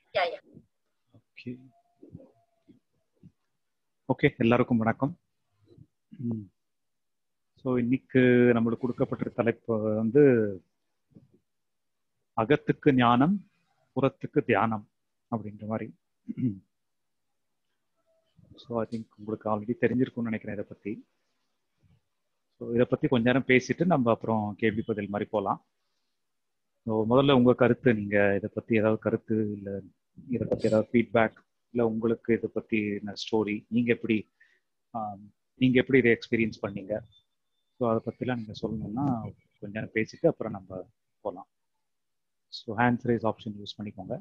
யா yeah okay okay எல்லாருக்கும் வணக்கம் so இன்னைக்கு நம்மளுக்கு கொடுக்கப்பட்ட தலைப்பு வந்து அகத்துக்கு ஞானம் புறத்துக்கு தியானம் அப்படின்ற மாதிரி ஸோ ஐ திங்க் உங்களுக்கு ஆல்ரெடி தெரிஞ்சிருக்கும்னு நினைக்கிறேன் இதை பற்றி ஸோ இதை பற்றி கொஞ்ச நேரம் பேசிட்டு நம்ம அப்புறம் கேள்வி பதில் மாதிரி போகலாம் ஸோ முதல்ல உங்கள் கருத்து நீங்கள் இதை பற்றி ஏதாவது கருத்து இல்லை இதை பற்றி ஏதாவது ஃபீட்பேக் இல்லை உங்களுக்கு இதை பற்றி என்ன ஸ்டோரி நீங்கள் எப்படி நீங்கள் எப்படி இதை எக்ஸ்பீரியன்ஸ் பண்ணீங்க ஸோ அதை பற்றிலாம் நீங்கள் சொல்லணும்னா கொஞ்ச நேரம் பேசிட்டு அப்புறம் நம்ம போகலாம் so hands raise option use பண்ணிக்கோங்க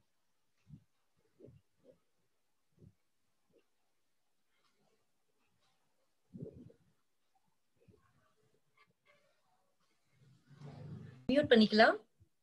மியூட் பண்ணிக்கலாம்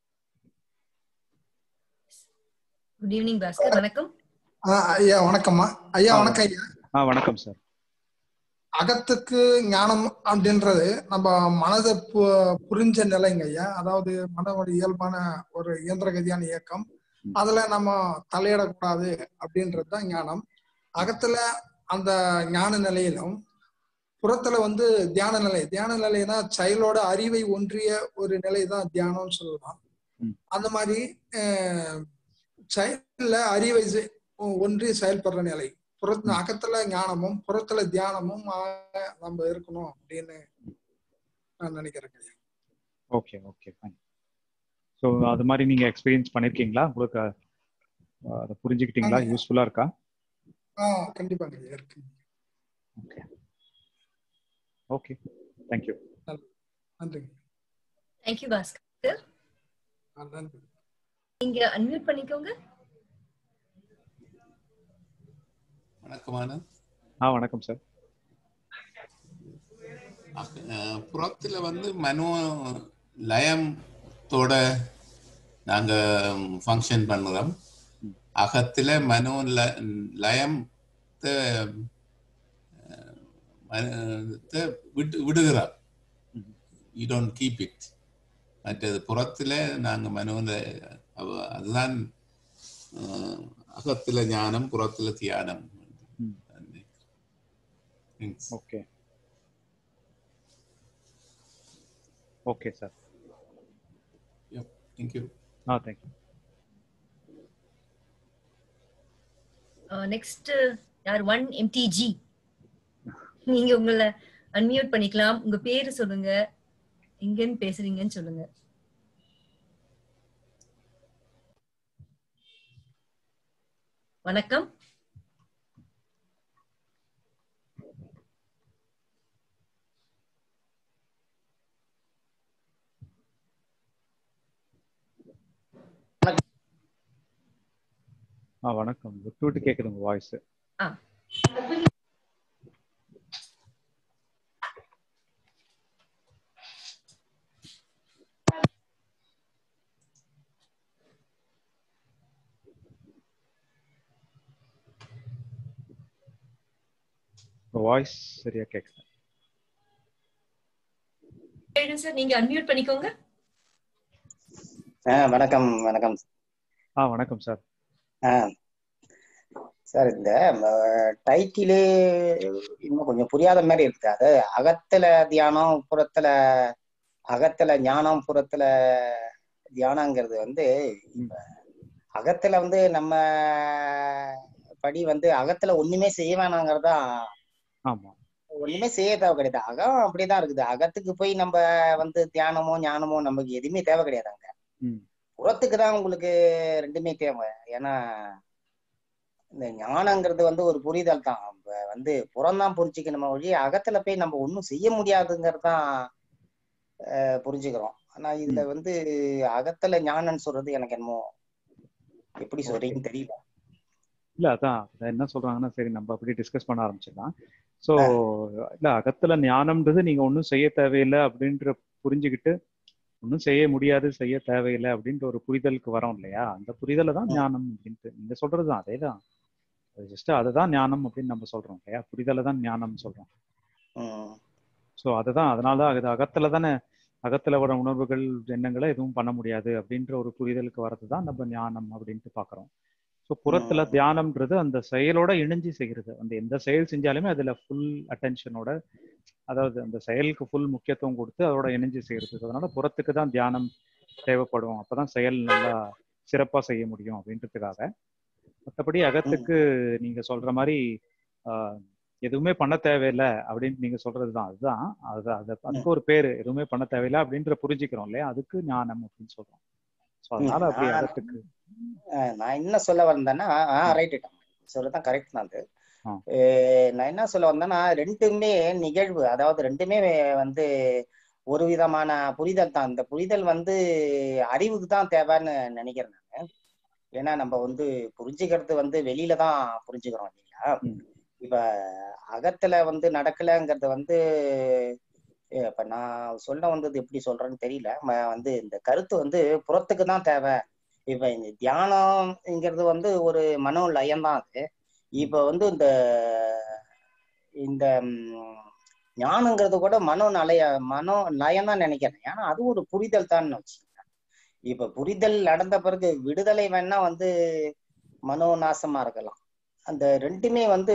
குட் ஈவினிங் பாஸ்கர் வணக்கம் ஆ, ஐயா வணக்கம்மா ஐயா ஆ. வணக்கம் ஐயா ஆ வணக்கம் சார் அகத்துக்கு ஞானம் அப்படின்றது நம்ம மனதை பு- புரிஞ்ச நிலைங்க ஐயா அதாவது மனதோட இயல்பான ஒரு இயந்திரகதியான இயக்கம் அதுல நம்ம தலையிடக்கூடாது அப்படின்றது தான் ஞானம் அகத்துல அந்த ஞான நிலையிலும் புறத்துல வந்து தியான நிலை தியான நிலைனா செயலோட அறிவை ஒன்றிய ஒரு நிலை தான் தியானம்னு சொல்லலாம் ம். அந்த மாதிரி அஹ், செயல்ல அறிவை செ- ஒன்றி செயல்படுற நிலை புறத்துல அகத்துல ஞானமும் புறத்துல தியானமும் ஆக நம்ம இருக்கணும் அப்படின்னு நான் நினைக்கிறேன் ஐயா. ஓகே ஓகே ஃபைன் ஸோ அது மாதிரி நீங்கள் எக்ஸ்பீரியன்ஸ் பண்ணியிருக்கீங்களா உங்களுக்கு அஹ், அதை புரிஞ்சுக்கிட்டீங்களா ஆமா. யூஸ்ஃபுல்லாக இருக்கா ஆ கண்டிப்பாங்க ஐயா இருக்கு ஓகே ஓகே தேங்க்யூ நன்றிங்க தேங்க்யூ பாஸ்கர் ஆ, நன்றி நீங்க அன்மியூட் பண்ணிக்கோங்க வணக்கமான ஆ வணக்கம் சார் அஹ், புறத்துல வந்து மனோ லயத்தோட நாங்க ஃபங்க்ஷன் பண்ணுறோம் அகத்துல மனோ ல- லயம் விட்டு விடுகிறோம் ம். யூ டோன்ட் கீப் இட் மற்றது புறத்துல நாங்க மனோல அவ- அதுதான் அஹ், அகத்துல ஞானம் புறத்துல தியானம் ம். Thanks. Okay okay sir Yep. Thank you. ஆ தேங்க்யூ நெக்ஸ்ட் யார் ஒன் எம்டிஜி நீங்க உங்களை அன்மியூட் பண்ணிக்கலாம் உங்க பேரு சொல்லுங்க எங்கன்னு பேசுறீங்கன்னு சொல்லுங்க வணக்கம் ஆ வணக்கம் விட்டு விட்டு கேட்குது உங்கள் வாய்ஸ் ஆ உங்கள் வாய்ஸ் சரியா கேட்குது சார் நீங்க அன்மியூட் பண்ணிக்கோங்க ஆ வணக்கம் வணக்கம் ஆ வணக்கம் சார் ஆ சார் இந்த டைட்டிலே இன்னும் கொஞ்சம் புரியாத மாதிரி இருக்கு அது அகத்துல தியானம் புறத்துல அகத்துல ஞானம் புறத்துல தியானங்கிறது வந்து இப்ப அகத்துல வந்து நம்ம படி வந்து அகத்துல ஒண்ணுமே செய்ய வேணாங்கிறதா ஆமாம் ஒண்ணுமே செய்ய தேவை கிடையாது அகம் அப்படிதான் இருக்குது அகத்துக்கு போய் நம்ம வந்து தியானமோ ஞானமோ நமக்கு எதுவுமே தேவை கிடையாதுங்க ம் புறத்துக்கு தான் உங்களுக்கு ரெண்டுமே தேவை ஏன்னா இந்த ஞானங்கிறது வந்து ஒரு புரிதல் தான் நம்ம வந்து புறம்தான் புரிஞ்சுக்கணும் ஒழிய அகத்துல போய் நம்ம ஒன்றும் செய்ய முடியாதுங்கிறது தான் அஹ், புரிஞ்சுக்கிறோம் ஆனா இதுல வந்து அகத்துல ஞானம்னு சொல்றது எனக்கு என்னமோ எப்படி சொல்றீங்கன்னு தெரியல இல்ல அதான் அதான் என்ன சொல்றாங்கன்னா சரி நம்ம அப்படி டிஸ்கஸ் பண்ண ஆரம்பிச்சிடலாம் ஸோ இல்ல அகத்துல ஞானம்ன்றது நீங்க ஒன்றும் செய்ய தேவையில்லை அப்படின்ற புரிஞ்சுக்கிட்டு ஒன்றும் செய்ய முடியாது செய்ய தேவையில்லை அப்படின்ற ஒரு புரிதலுக்கு வரோம் இல்லையா அந்த புரிதலை தான் ஞானம் அப்படின்ட்டு நீங்க சொல்றது தான் அதே தான் ஜஸ்ட் அதுதான் ஞானம் அப்படின்னு நம்ம சொல்றோம் இல்லையா புரிதலை தான் ஞானம் சொல்றோம் உம் ஸோ அதுதான் அதனால தான் அது அகத்துல தானே அகத்துல வர உணர்வுகள் எண்ணங்களை எதுவும் பண்ண முடியாது அப்படின்ற ஒரு புரிதலுக்கு வர்றது தான் நம்ம ஞானம் அப்படின்ட்டு பார்க்குறோம் ஸோ புறத்துல ம். தியானம்ன்றது அந்த செயலோட இணைஞ்சு செய்கிறது அந்த எந்த செயல் செஞ்சாலுமே அதுல ஃபுல் அட்டென்ஷனோட அதாவது அந்த செயலுக்கு ஃபுல் முக்கியத்துவம் கொடுத்து அதோட இணைஞ்சு செய்யறது அதனால புறத்துக்கு தான் தியானம் தேவைப்படும் அப்பதான் செயல் நல்லா சிறப்பா செய்ய முடியும் அப்படின்றதுக்காக மற்றபடி அகத்துக்கு நீங்க சொல்ற மாதிரி ஆஹ், எதுவுமே பண்ண தேவையில்லை அப்படின்னு நீங்க சொல்றதுதான் அதுதான் அது அது அதுக்கு ஒரு பேரு எதுவுமே பண்ண தேவையில்லை அப்படின்ற புரிஞ்சுக்கிறோம் இல்லையா அதுக்கு ஞானம் அப்படின்னு சொல்றோம் ஸோ அதனால அப்படி நான் அகத்துக்கு அஹ் நான் என்ன சொல்ல வந்தேன்னா ரைட் சொல்றதான் கரெக்ட் தான் அது ஆ. அஹ் நான் என்ன சொல்ல வந்தேன்னா ரெண்டுமே நிகழ்வு அதாவது ரெண்டுமே வந்து ஒரு விதமான புரிதல் தான் இந்த புரிதல் வந்து அறிவுக்கு தான் தேவைன்னு நினைக்கிறேன் நான் ஏன்னா நம்ம வந்து புரிஞ்சுக்கிறது வந்து வெளியில தான் புரிஞ்சுக்கிறோம் இல்லைங்களா ம். இப்ப அகத்துல வந்து நடக்கலைங்கிறது வந்து அஹ் இப்ப நான் சொல்ல வந்தது எப்படி சொல்றேன்னு தெரியல ம- வந்து இந்த கருத்து வந்து புறத்துக்கு தான் தேவை இப்ப இந்த தியானம்ங்கிறது வந்து ஒரு மனோ லயம் தான் அது இப்ப வந்து இந்த இந்த ம், ஞானங்கிறது கூட மனோ நலய மனோ லயம் தான் நினைக்கிறேன் ஏன்னா அது ஒரு புரிதல் தான் வச்சுக்கோங்க இப்ப புரிதல் நடந்த பிறகு விடுதலை வேணா வந்து மனோ நாசமா இருக்கலாம் அந்த ரெண்டுமே வந்து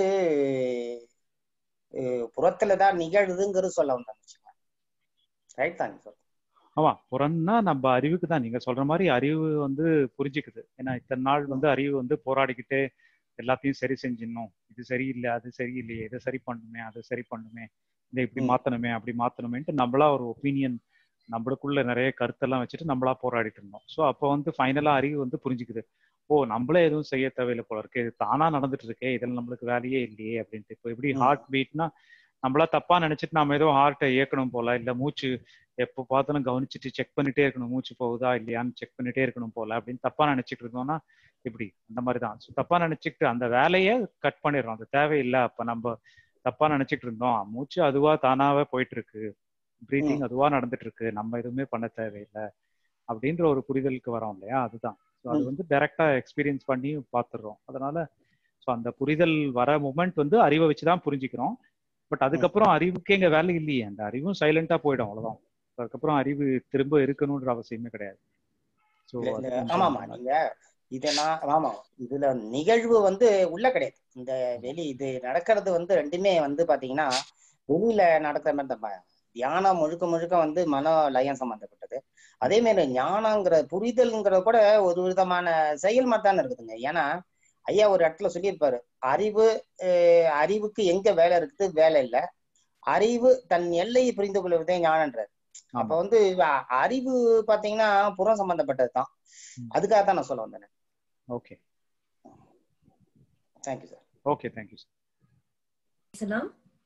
அஹ், புறத்துல தான் நிகழுதுங்கிறது சொல்ல வந்தேன் வச்சுக்கோங்க ரைட் தான் சார் ஆமா புறம்னா நம்ம அறிவுக்கு தான் நீங்க சொல்ற மாதிரி அறிவு வந்து புரிஞ்சுக்குது ஏன்னா இத்தனை நாள் வந்து அறிவு வந்து போராடிக்கிட்டே எல்லாத்தையும் சரி செஞ்சிடணும் இது சரியில்லை அது சரியில்லையே இதை சரி பண்ணுமே அதை சரி பண்ணுமே இதை இப்படி ம். மாத்தணுமே அப்படி மாத்தணுமேன்ட்டு நம்மளா ஒரு ஒப்பீனியன் நம்மளுக்குள்ள நிறைய கருத்தெல்லாம் வச்சுட்டு நம்மளா போராடிட்டு இருந்தோம் ஸோ அப்போ வந்து ஃபைனலா அறிவு வந்து புரிஞ்சுக்குது ஓ நம்மளே எதுவும் செய்ய தேவையில்லை போல இருக்கு இது தானா நடந்துட்டு இருக்கே இதில் நம்மளுக்கு வேலையே இல்லையே அப்படின்ட்டு இப்போ எப்படி ம். ஹார்ட் பீட்னா நம்மளா தப்பா நினைச்சிட்டு நம்ம ஏதோ ஹார்ட்டை இயக்கணும் போல இல்ல மூச்சு எப்போ பார்த்தாலும் கவனிச்சுட்டு செக் பண்ணிட்டே இருக்கணும் மூச்சு போகுதா இல்லையான்னு செக் பண்ணிட்டே இருக்கணும் போல அப்படின்னு தப்பா நினைச்சிட்டு இருந்தோம்னா இப்படி அந்த மாதிரி தான் ஸோ தப்பா நினைச்சிட்டு அந்த வேலையை கட் பண்ணிடுறோம் அது தேவையில்லை அப்ப நம்ம தப்பா நினைச்சிட்டு இருந்தோம் மூச்சு அதுவா தானாவே போயிட்டு இருக்கு ப்ரீத்திங் அதுவா நடந்துட்டு இருக்கு நம்ம எதுவுமே பண்ண தேவையில்லை அப்படின்ற ஒரு புரிதலுக்கு வரோம் இல்லையா அதுதான் ஸோ அது ம். வந்து டைரக்டா எக்ஸ்பீரியன்ஸ் பண்ணி பார்த்துடுறோம் அதனால ஸோ அந்த புரிதல் வர மூமெண்ட் வந்து அறிவை வச்சு தான் புரிஞ்சுக்கிறோம் பட் அதுக்கப்புறம் அறிவுக்கே இங்க வேலை இல்லையே அந்த அறிவும் சைலண்டா போயிடும் அவ்வளவுதான் அதுக்கப்புறம் அறிவு திரும்ப இருக்கணும்ன்ற அவசியமே கிடையாது ஸோ இல்ல, அது இல்ல, கொஞ்சம் ஆமாமா நீங்க இத நான் ஆமா இதுல நிகழ்வு வந்து உள்ள கிடையாது இந்த வெளி இது நடக்கிறது வந்து ரெண்டுமே வந்து பாத்தீங்கன்னா வெளியில நடக்கிற மாதிரி தான் பா- தியானம் முழுக்க முழுக்க வந்து மன லயம் சம்பந்தப்பட்டது அதே மாதிரி ஞானங்கிற புரிதல்ங்கிறது கூட ஒரு விதமான செயல் மாதிரி தானே இருக்குதுங்க ஏன்னா ஐயா ஒரு இடத்துல சொல்லியிருப்பாரு அறிவு அஹ், அறிவுக்கு எங்க வேலை இருக்குது வேலை இல்ல அறிவு தன் எல்லையை புரிந்து கொள்வதே ஞானன்றார் அப்ப ஆமா வந்து அ- அறிவு பாத்தீங்கன்னா புறம் சம்பந்தப்பட்டது தான் ம். அதுக்காக தான் நான் சொல்ல வந்தேன் okay thank you sir okay thank you பேசலாம்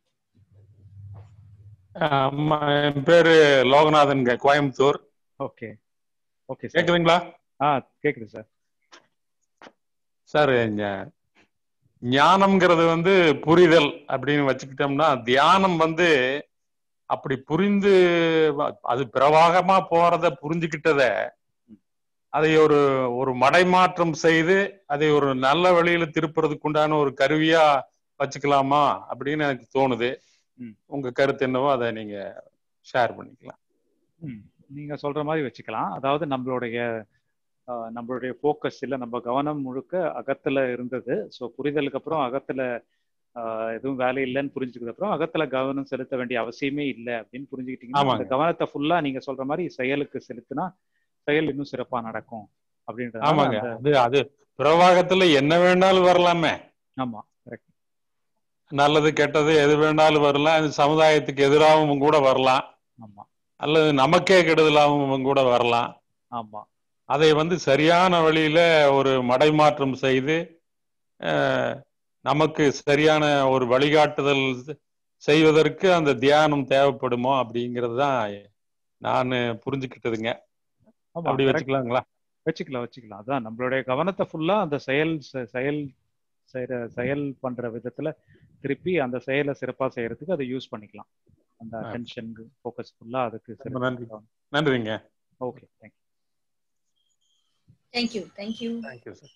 ஆமா என் பேரு லோகநாதன்ங்க கோயம்புத்தூர் ஓகே ஓகே சார் கேக்குதுங்களா ஆ கேக்குது சார் சார் ஞ- ஞானம்ங்கிறது வந்து புரிதல் அப்படின்னு வச்சுக்கிட்டோம்னா தியானம் வந்து அப்படி புரிந்து வ- அது பிரவாகமா போறத புரிஞ்சுக்கிட்டத அதை ஒரு ஒரு மடைமாற்றம் செய்து அதை ஒரு நல்ல வழியில திருப்புறதுக்கு உண்டான ஒரு கருவியா வச்சுக்கலாமா அப்படின்னு எனக்கு தோணுது ம். உங்க கருத்து என்னவோ அதை நீங்க ஷேர் பண்ணிக்கலாம் ம் நீங்க சொல்ற மாதிரி வச்சுக்கலாம் அதாவது நம்மளுடைய ஆஹ், நம்மளுடைய ஃபோக்கஸ் இல்லை நம்ம கவனம் முழுக்க அகத்துல இருந்தது ஸோ புரிதலுக்கு அப்புறம் அகத்துல ஆஹ், எதுவும் வேலை இல்லைன்னு புரிஞ்சுக்கிட்ட அப்புறம் அகத்துல கவனம் செலுத்த வேண்டிய அவசியமே இல்லை அப்படின்னு புரிஞ்சுக்கிட்டீங்கன்னா அந்த ஆமாங்க. கவனத்தை ஃபுல்லா நீங்க சொல்ற மாதிரி செயலுக்கு செலுத்தினா செயல் இன்னும் சிறப்பா நடக்கும் அப்படின்றதுனால ஆமாங்க அந்த அது அது பிரவாகத்துல என்ன வேணாலும் வரலாமே ஆமா கரெக்ட் நல்லது கெட்டது எது வேணாலும் வரலாம் இது சமுதாயத்துக்கு எதிராகவும் கூட வரலாம் ஆமா அல்லது நமக்கே கெடுதலாகவும் கூட வரலாம் ஆமா அதை வந்து சரியான வழியில ஒரு மடைமாற்றம் செய்து அஹ், நமக்கு சரியான ஒரு வழிகாட்டுதல் செய்வதற்கு அந்த தியானம் தேவைப்படுமோ அப்படிங்கிறது தான் நான் புரிஞ்சுக்கிட்டதுங்க ஆமா அப்படி correct. வச்சுக்கலாங்களா வச்சுக்கலாம் வச்சுக்கலாம் அதான் நம்மளுடைய கவனத்தை ஃபுல்லா அந்த செயல் செ- செயல் செய்யற செயல் பண்ற விதத்துல திருப்பி அந்த செயலை சிறப்பா செய்யறதுக்கு அதை யூஸ் பண்ணிக்கலாம் அந்த ஆ. அட்டென்ஷன் ஃபோக்கஸ் ஃபுல்லா அதுக்கு ரொம்ப நன்றி. சிறப்பா நன்றிங்க okay thank you thank you thank you thank you sir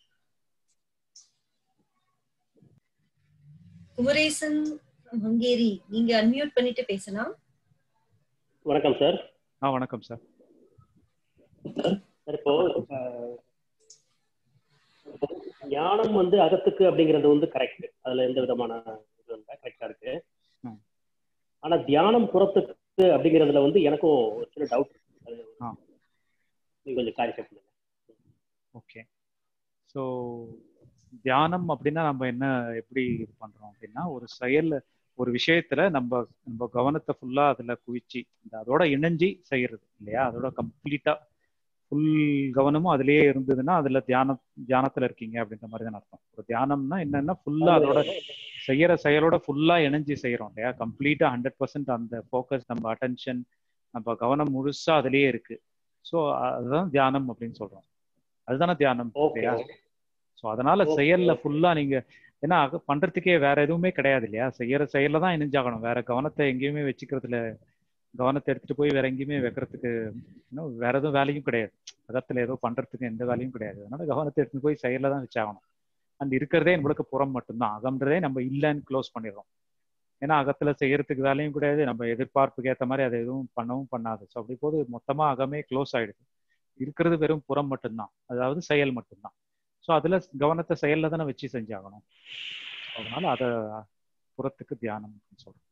Kumaresan Hungary நீங்க அன்மியூட் பண்ணிட்டு பேசலாம் வணக்கம் சார் ஆ வணக்கம் சார் சார் இப்போ அஹ், ஞானம் வந்து அகத்துக்கு அப்படிங்கிறது வந்து கரெக்ட் அதுல எந்த விதமான இது இல்லை கரெக்டா இருக்கு ம். ஆனா தியானம் புறத்துக்கு அப்படிங்கிறதுல வந்து எனக்கும் ஒரு சில டவுட் இருக்கு அது ஆ. நீங்க கொஞ்சம் கிளாரிஃபை பண்ணுங்க ஓகே ஸோ தியானம் அப்படின்னா நம்ம என்ன எப்படி இது பண்றோம் அப்படின்னா ஒரு செயல்ல ஒரு விஷயத்துல நம்ம நம்ம கவனத்தை ஃபுல்லா அதுல குவிச்சு இந்த அதோட இணைஞ்சி செய்யறது இல்லையா அதோட கம்ப்ளீட்டா ஃபுல் கவனமும் அதுலயே இருந்ததுன்னா அதுல தியானம் தியானத்துல இருக்கீங்க அப்படின்ற மாதிரி தான் அர்த்தம் ஒரு தியானம்னா என்னன்னா ஃபுல்லா அதோட செய்யற செயலோட ஃபுல்லா இணைஞ்சு செய்யறோம் இல்லையா கம்ப்ளீட்டா ஹண்ட்ரட் பர்சன்ட் அந்த ஃபோக்கஸ் நம்ம அட்டென்ஷன் நம்ம கவனம் முழுசா அதுலயே இருக்கு ஸோ அதுதான் தியானம் அப்படின்னு சொல்றோம் அதுதானே தியானம் ஓகே இல்லையா ஸோ அதனால Okay. செயல்ல ஃபுல்லா நீங்க ஏன்னா அது பண்றதுக்கே வேற எதுவுமே கிடையாது இல்லையா செய்யற செயல்ல தான் இணைஞ்சாகணும் வேற கவனத்தை எங்கேயுமே வச்சுக்கிறதுல கவனத்தை எடுத்துட்டு போய் வேற எங்கேயுமே வைக்கிறதுக்கு இன்னும் வேற எதுவும் வேலையும் கிடையாது அகத்துல ஏதோ பண்றதுக்கு எந்த வேலையும் கிடையாது அதனால கவனத்தை எடுத்துட்டு போய் செயல்ல தான் வச்சாகணும் அந்த இருக்கிறதே நம்மளுக்கு புறம் மட்டும்தான் அகம்ன்றதே நம்ம இல்லைன்னு க்ளோஸ் பண்ணிடுறோம் ஏன்னா அகத்துல செய்யறதுக்கு வேலையும் கிடையாது நம்ம எதிர்பார்ப்புக்கு ஏத்த மாதிரி அதை எதுவும் பண்ணவும் பண்ணாது ஸோ அப்படி போது மொத்தமா அகமே க்ளோஸ் ஆயிடுது இருக்கிறது வெறும் புறம் மட்டும்தான் அதாவது செயல் மட்டும்தான் ஸோ அதுல கவனத்தை செயல்ல தானே வச்சு செஞ்சாகணும் அதனால அத புறத்துக்கு தியானம் அப்படின்னு சொல்றோம்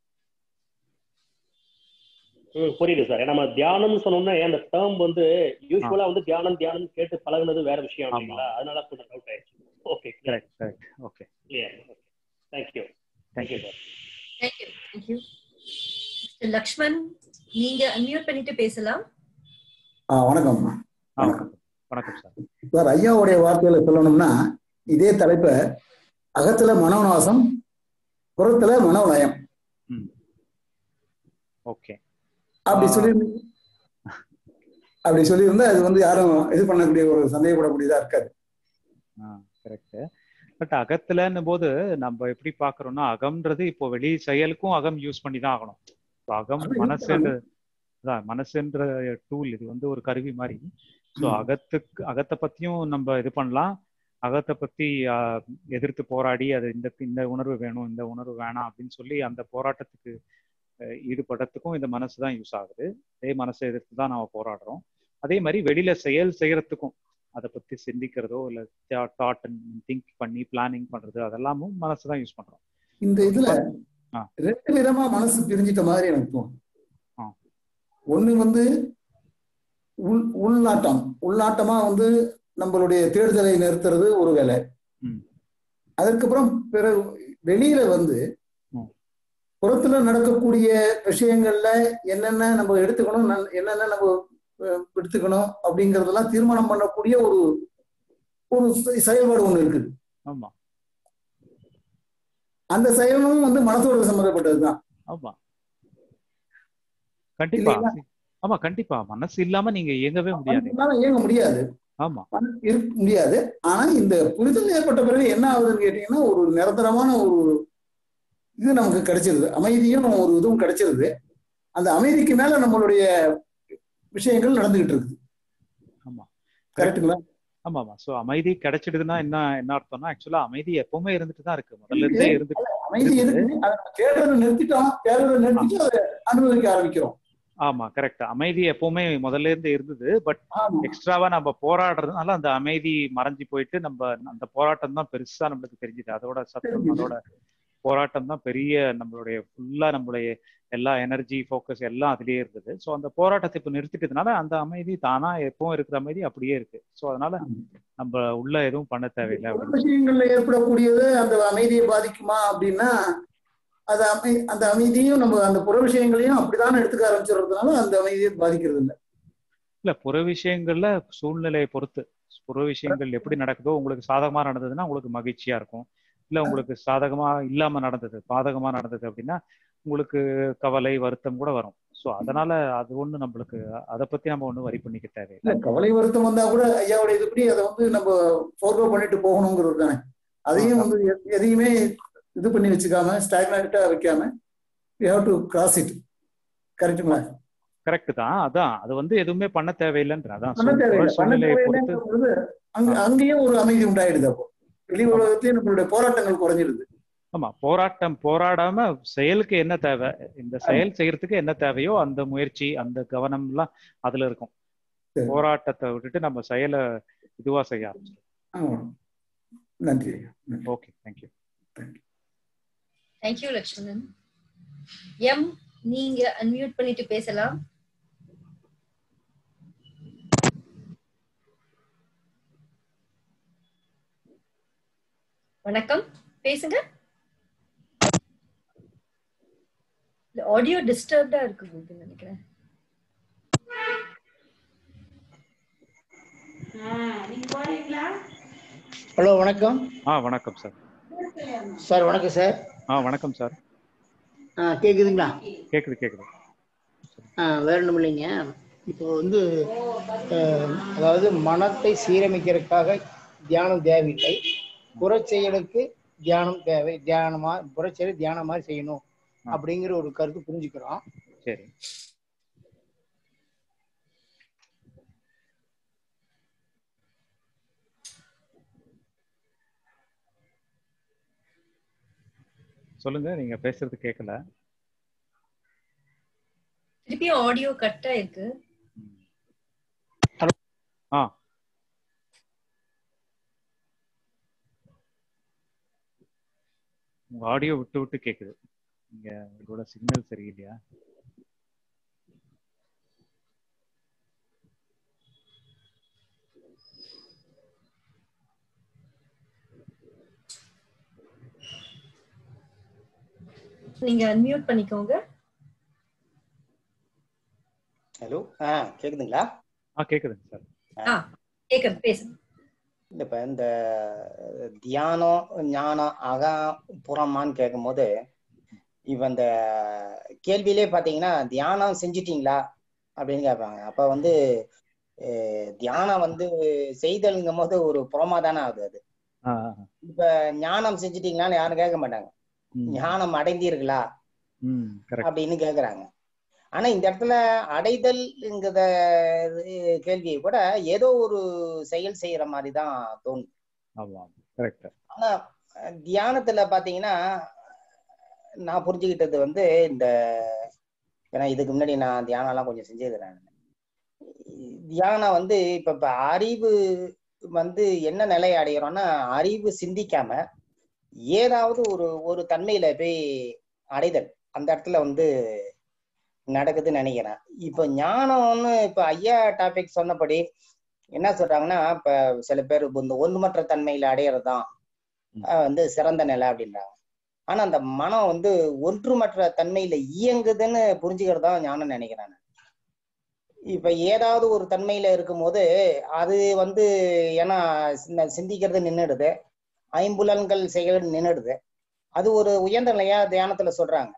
ம் புரியுது சார் நம்ம தியானம்னு சொன்னோம்னா அந்த டேர்ம் வந்து யூஸ்வலா வந்து தியானம் தியானம் கேட்டு பழகுனது வேற விஷயம் ஆமா. இல்லைங்களா அதனால கொஞ்சம் டவுட் ஆயிடுச்சு okay correct correct okay clear thank you thank you sir thank you thank you Lakshman நீங்க அன்மியூட் பண்ணிட்டு பேசலாம் ஆ வணக்கம் ஆ வணக்கம் வணக்கம் சார் சார் ஐயாவுடைய வார்த்தையில சொல்லணும்னா இதே தலைப்பை அகத்துல மனோநாசம் புறத்துல மனோநயம் ம் ஓகே அப்படி ஆ. சொல்லி அப்படி சொல்லியிருந்தா அது வந்து யாரும் இது பண்ணக்கூடிய ஒரு சந்தேகப்படக்கூடியதா இருக்காது கரெக்ட் பட் அகத்துலன்னும் போது நம்ம எப்படி பாக்குறோம்னா அகம்ன்றது இப்போ வெளி செயலுக்கும் அகம் யூஸ் பண்ணி தான் ஆகணும் இப்போ அகம் அதான் மனசுன்ற அதான் மனசுன்ற டூல் இது வந்து ஒரு கருவி மாதிரி ஸோ ம். அகத்துக்கு அகத்தை பத்தியும் நம்ம இது பண்ணலாம் அகத்தை பத்தி ஆஹ், எதிர்த்து போராடி அது இந்த இந்த உணர்வு வேணும் இந்த உணர்வு வேணாம் அப்படின்னு சொல்லி அந்த போராட்டத்துக்கு அஹ், ஈடுபடுறதுக்கும் இந்த மனசு தான் யூஸ் ஆகுது அதே மனசை எதிர்த்து தான் நாம போராடுறோம் அதே மாதிரி வெளியில செயல் செய்யறதுக்கும் அதை பத்தி சிந்திக்கிறதோ இல்ல தாட் திங்க் பண்ணி பிளானிங் பண்றது அதெல்லாமும் மனசு தான் யூஸ் பண்றோம் இந்த இதுல ஆ. ரெண்டு விதமா மனசு பிரிஞ்சிட்ட மாதிரி எனக்கு தோணும் ஆ. ஒண்ணு வந்து உள் உள்நாட்டம் உள்நாட்டமா வந்து நம்மளுடைய தேடுதலை நிறுத்துறது ஒரு வேலை ம். அதற்கப்புறம் பிறகு வெளியில வந்து ம். புறத்துல நடக்கக்கூடிய விஷயங்கள்ல என்னென்ன நம்ம எடுத்துக்கணும் நன்- என்னென்ன நம்ம அஹ், எடுத்துக்கணும் அப்படிங்கறதெல்லாம் தீர்மானம் பண்ணக்கூடிய ஒரு ஒரு செ- செயல்பாடு ஒண்ணு இருக்குது ஆமா அந்த செயலும் வந்து மனசோட சம்மந்தப்பட்டதுதான் ஆமா கண்டிப்பா இல்லைங்களா? ஆமா கண்டிப்பா மனசு இல்லாம நீங்க இயங்கவே முடியாது மனசுனால இயங்க முடியாது ஆமா மனசு இருக்க முடியாது ஆனா இந்த புரிதல் ஏற்பட்ட பிறகு என்ன ஆகுதுன்னு கேட்டீங்கன்னா ஒரு நிரந்தரமான ஒரு இது நமக்கு கிடைச்சிருது அமைதியும் ஒரு இதுவும் கிடைச்சிருது அந்த அமைதிக்கு மேல நம்மளுடைய விஷயங்கள் நடந்துகிட்டு இருக்குது ஆமா கரெக்டுங்களா ஆமா ஆமா சோ அமைதி கிடைச்சிடுதுன்னா என்ன என்ன அர்த்தம்னா ஆக்சுவலா அமைதி எப்பவுமே இருந்துட்டு தான் இருக்கு முதல்ல இருந்தே இருந்துட்டு அமைதி இருக்கு அதை தேடுறதை நிறுத்திட்டோம் தேடுறதை நிறுத்திட்டு அதை அனுபவிக்க ஆரம்பிக்கிறோம் ஆமா கரெக்ட் அமைதி எப்பவுமே முதல்ல இருந்து இருந்தது பட் ஆமா எக்ஸ்ட்ராவா நம்ம போராடுறதுனால அந்த அமைதி மறைஞ்சு போயிட்டு நம்ம அந்த போராட்டம் தான் பெருசா நம்மளுக்கு தெரிஞ்சுது அதோட சத்தம் தெரிஞ்சுது. அதோட போராட்டம் தான் பெரிய நம்மளுடைய ஃபுல்லா நம்மளுடைய எல்லா எனர்ஜி ஃபோக்கஸ் எல்லாம் அதுலயே இருந்தது ஸோ அந்த போராட்டத்தை இப்போ நிறுத்திட்டதுனால அந்த அமைதி தானா எப்பவும் இருக்கிற அமைதி அப்படியே இருக்கு ஸோ அதனால நம்ம உள்ள எதுவும் பண்ண தேவையில்லை புற அப்படின்னு விஷயங்கள்ல ஏற்படக்கூடியது அந்த அமைதியை பாதிக்குமா அப்படின்னா அது அமை அந்த அமைதியும் நம்ம அந்த புற விஷயங்களையும் அப்படிதான் எடுத்துக்க ஆரம்பிச்சிடுறதுனால அந்த அமைதியை பாதிக்கிறது இல்லை இல்ல புற விஷயங்கள்ல சூழ்நிலையை பொறுத்து புற விஷயங்கள் எப்படி நடக்குதோ உங்களுக்கு சாதகமா நடந்ததுன்னா உங்களுக்கு மகிழ்ச்சியா இருக்கும் இல்ல உங்களுக்கு சாதகமா இல்லாம நடந்தது பாதகமா நடந்தது அப்படின்னா உங்களுக்கு கவலை வருத்தம் கூட வரும் சோ அதனால அது ஒண்ணு நம்மளுக்கு அதை பத்தி நம்ம ஒண்ணும் வரி பண்ணிக்க தேவையில்லை இல்ல கவலை வருத்தம் வந்தா கூட ஐயாவுடைய இதுபடி அதை வந்து நம்ம ஃபோர்கோ பண்ணிட்டு போகணுங்கிறது தானே அதையும் வந்து எ- எதையுமே இது பண்ணி வச்சுக்காம ஸ்டாக்னட்டா வைக்காம you have to cross it கரெக்டுங்களா கரெக்ட் தான் அதான் அது வந்து எதுவுமே பண்ண தேவையில்லைன்ற அதான் பண்ண சூழ்- புற தேவையில்லை பண்ண சூழ்நிலையை பொறுத்து தேவையில்லைங்கிறது அங்க அங்கேயும் ஒரு அமைதி உண்டாயிடுது அப்போ வெளி உலகத்தையும் நம்மளுடைய போராட்டங்கள் குறைஞ்சிடுது ஆமா போராட்டம் போராடாம செயலுக்கு என்ன தேவை இந்த செயல் செய்யறதுக்கு என்ன தேவையோ அந்த முயற்சி அந்த கவனம் எல்லாம் அதுல இருக்கும் சரி. போராட்டத்தை விட்டுட்டு நம்ம செயலை இதுவா செய்ய ஆரம்பிச்சிடும் ஆமா. நன்றி ஐயா நன்றி okay thank you thank you Lakshmanan M நீங்க அன்மியூட் பண்ணிட்டு பேசலாம் வணக்கம் பேசுங்க ஆடியோ டிஸ்டர்ப்டா இருக்கு உங்களுக்கு நினைக்கிறேன் ஹலோ வணக்கம் ஆ வணக்கம் சார் சார் வணக்கம் சார் ஆ வணக்கம் சார் ஆ கேக்குதுங்களா கேக்குது கேக்குது ஆ வேற ஒன்றும் இல்லைங்க இப்போ வந்து அஹ், அதாவது மனத்தை சீரமைக்கிறதுக்காக தியானம் தேவையில்லை புறச்செயலுக்கு தியானம் தேவை தியானமா புறச்செயல் தியானம் மாதிரி செய்யணும் அப்படிங்கிற ஒரு கருத்து புரிஞ்சுக்கிறோம் சரி சொல்லுங்க நீங்க பேசுறது கேட்கல திருப்பியும் ஆடியோ கட் ஆயிருக்கு ஆ உங்க ஆடியோ விட்டு விட்டு கேக்குது இங்க உங்களோட சிக்னல் சரியில்லையா நீங்க அன்மியூட் பண்ணிக்கோங்க ஹலோ ஆ கேக்குதுங்களா ஆ கேக்குதுங்க சார் ஆ கேக்குது பேசுங்க இல்ல இப்ப இந்த தியானம் ஞானம் அகம் புறமான்னு கேட்கும்போது இப்ப இந்த கேள்வியிலே பாத்தீங்கன்னா தியானம் செஞ்சிட்டீங்களா அப்படின்னு கேட்பாங்க அப்ப வந்து அஹ், தியானம் வந்து செய்தலுங்கும் போது ஒரு புறமா தானே ஆகுது அது ஆ இப்ப ஞானம் செஞ்சிட்டீங்களான்னு யாரும் கேட்க மாட்டாங்க ஞானம் அடைந்தீர்களா ம் கரெக்ட் அப்படின்னு கேக்குறாங்க ஆனா இந்த இடத்துல அடைதல்ங்கிற கேள்வியை கூட ஏதோ ஒரு செயல் செய்யற மாதிரி தான் தோணுது ஆமா கரெக்ட் ஆனா அஹ், தியானத்துல பாத்தீங்கன்னா நான் புரிஞ்சுக்கிட்டது வந்து இந்த ஏன்னா இதுக்கு முன்னாடி நான் தியானம் எல்லாம் கொஞ்சம் செஞ்சிருக்கிறேன் தியானம் வந்து இப்ப இப்ப அறிவு வந்து என்ன நிலை அடைகிறோம்னா அறிவு சிந்திக்காம ஏதாவது ஒரு ஒரு தன்மையில போய் அடைதல் அந்த இடத்துல வந்து நடக்குதுன்னு நினைக்கிறேன் இப்ப ஞானம்னு இப்ப ஐயா டாபிக் சொன்னபடி என்ன சொல்றாங்கன்னா இப்ப சில பேர் இப்ப இந்த ஒன்றுமற்ற தன்மையில அடையறதுதான் ஆஹ் வந்து சிறந்த நிலை அப்படின்றாங்க ஆனா அந்த மனம் வந்து ஒன்றுமற்ற தன்மையில இயங்குதுன்னு புரிஞ்சுக்கிறது தான் ஞானம் நினைக்கிறேன் நான். இப்ப ஏதாவது ஒரு தன்மையில இருக்கும்போது அது வந்து ஏன்னா சிந்த- சிந்திக்கிறது நின்னுடுது ஐம்புலன்கள் செயல் நின்னுடுது அது ஒரு உயர்ந்த நிலையா தியானத்துல சொல்றாங்க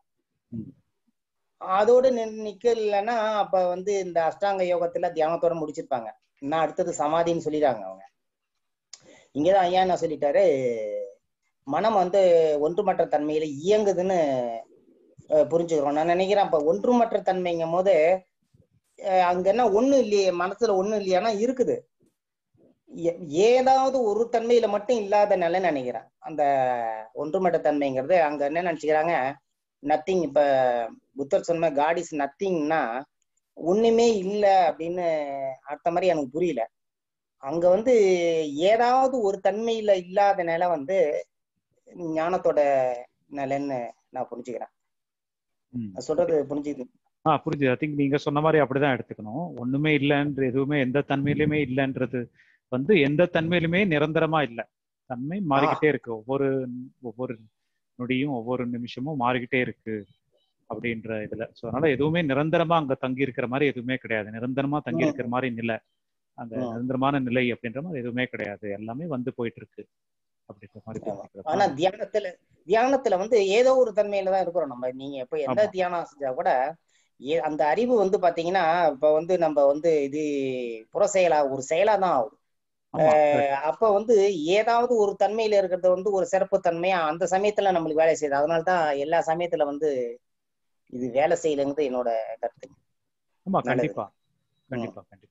அதோடு நின்- நிக்கலைன்னா அப்ப வந்து இந்த அஷ்டாங்க யோகத்துல தியானத்தோட முடிச்சிருப்பாங்க நான் அடுத்தது சமாதின்னு சொல்லிடுறாங்க அவங்க இங்கதான் ஐயா என்ன சொல்லிட்டாரு மனம் வந்து ஒன்றுமற்ற தன்மையில இயங்குதுன்னு அஹ், புரிஞ்சுக்கிறோம் நான் நினைக்கிறேன் அப்ப ஒன்றுமற்ற தன்மைங்கும் போது அஹ், அங்க என்ன ஒண்ணு இல்லையே மனசுல ஒண்ணு இல்லையானா இருக்குது ஏ- ஏதாவது ஒரு தன்மையில மட்டும் இல்லாத நிலைன்னு நினைக்கிறேன் அந்த ஒன்றுமற்ற தன்மைங்கிறது அங்க என்ன நினைச்சுக்கிறாங்க நத்திங் இப்ப புத்தர் சொன்ன காட் இஸ் நத்திங்னா ஒண்ணுமே இல்ல அப்படின்னு அடுத்த மாதிரி எனக்கு புரியல அங்க வந்து ஏதாவது ஒரு தன்மையில இல்லாத நிலை வந்து ஞானத்தோட நிலைன்னு நான் புரிஞ்சுக்கிறேன் நான் சொல்றது புரிஞ்சுது ஆ புரிஞ்சுது ஐ திங்க் நீங்க சொன்ன மாதிரி அப்படிதான் எடுத்துக்கணும் ஒண்ணுமே இல்லைன்ற எதுவுமே எந்த தன்மையிலுமே இல்லைன்றது வந்து எந்த தன்மையிலுமே நிரந்தரமா இல்லை தன்மை மாறிக்கிட்டே இருக்கு ஒவ்வொரு ஒவ்வொரு நொடியும் ஒவ்வொரு நிமிஷமும் மாறிக்கிட்டே இருக்கு அப்படின்ற இதுல ஸோ அதனால எதுவுமே நிரந்தரமா அங்க தங்கி இருக்கிற மாதிரி எதுவுமே கிடையாது நிரந்தரமா தங்கி இருக்கிற மாதிரி நிலை அந்த ம். நிரந்தரமான நிலை அப்படின்ற மாதிரி எதுவுமே கிடையாது எல்லாமே வந்து போயிட்டு இருக்கு அப்படின்ற மாதிரி ஆனா புரிஞ்சுக்கிறது தியானத்துல தியானத்துல வந்து ஏதோ ஒரு தன்மையில தான் இருக்கிறோம் நம்ம நீங்க எப்ப எந்த ஆமா. தியானம் செஞ்சா கூட ஏ- அந்த அறிவு வந்து பாத்தீங்கன்னா இப்ப வந்து நம்ம வந்து இது புற செயலா ஒரு செயலா தான் ஆகுது ஆமா அஹ் அப்ப வந்து ஏதாவது ஒரு தன்மையில இருக்கிறது வந்து ஒரு சிறப்பு தன்மையா அந்த சமயத்துல நம்மளுக்கு வேலை செய்யுது அதனால தான் எல்லா சமயத்துல வந்து இது வேலை செய்யலைங்கிறது என்னோட கருத்து ஆமா நல்லது. கண்டிப்பா கண்டிப்பா கண்டிப்பா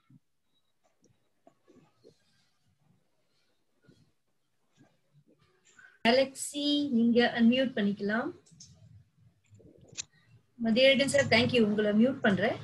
அலெக்சி நீங்க அன்மியூட் பண்ணிக்கலாம் மதியழகன் சார் தேங்க்யூ உங்களை மியூட் பண்றேன்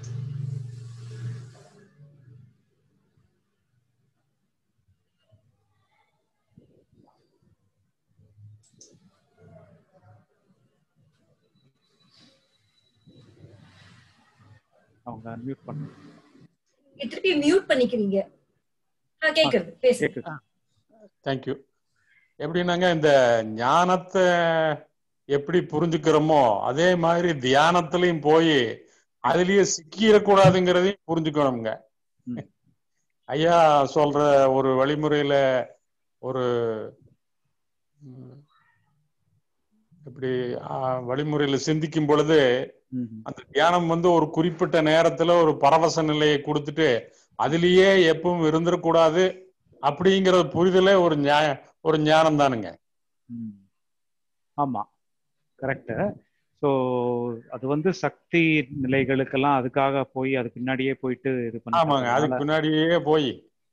அவங்க அன்மியூட் பண்ணு நீங்க திருப்பி மியூட் பண்ணிக்கிறீங்க ஆ கேக்குது பேசு கேக்குது தேங்க்யூ எப்படின்னாங்க இந்த ஞானத்தை எப்படி புரிஞ்சுக்கிறோமோ அதே மாதிரி தியானத்திலையும் போய் அதுலயே சிக்கிடக்கூடாதுங்கிறதையும் புரிஞ்சுக்கணுங்க ம். ஐயா சொல்ற ஒரு வழிமுறையில ஒரு ம், இப்படி ஆ, வழிமுறையில சிந்திக்கும் பொழுது ம், ம். அந்த தியானம் வந்து ஒரு குறிப்பிட்ட நேரத்துல ஒரு பரவச நிலையை கொடுத்துட்டு அதுலயே எப்பவும் இருந்துடக்கூடாது அப்படிங்கிற புரிதலே ஒரு நியாய ஒரு ஞானம் தானுங்க ம். ஆமா கரெக்ட் ஸோ அது வந்து சக்தி நிலைகளுக்கெல்லாம் அதுக்காக போய் அது பின்னாடியே போயிட்டு இது ஆமாங்க அதுக்கு பண்ணி பின்னாடியே போய்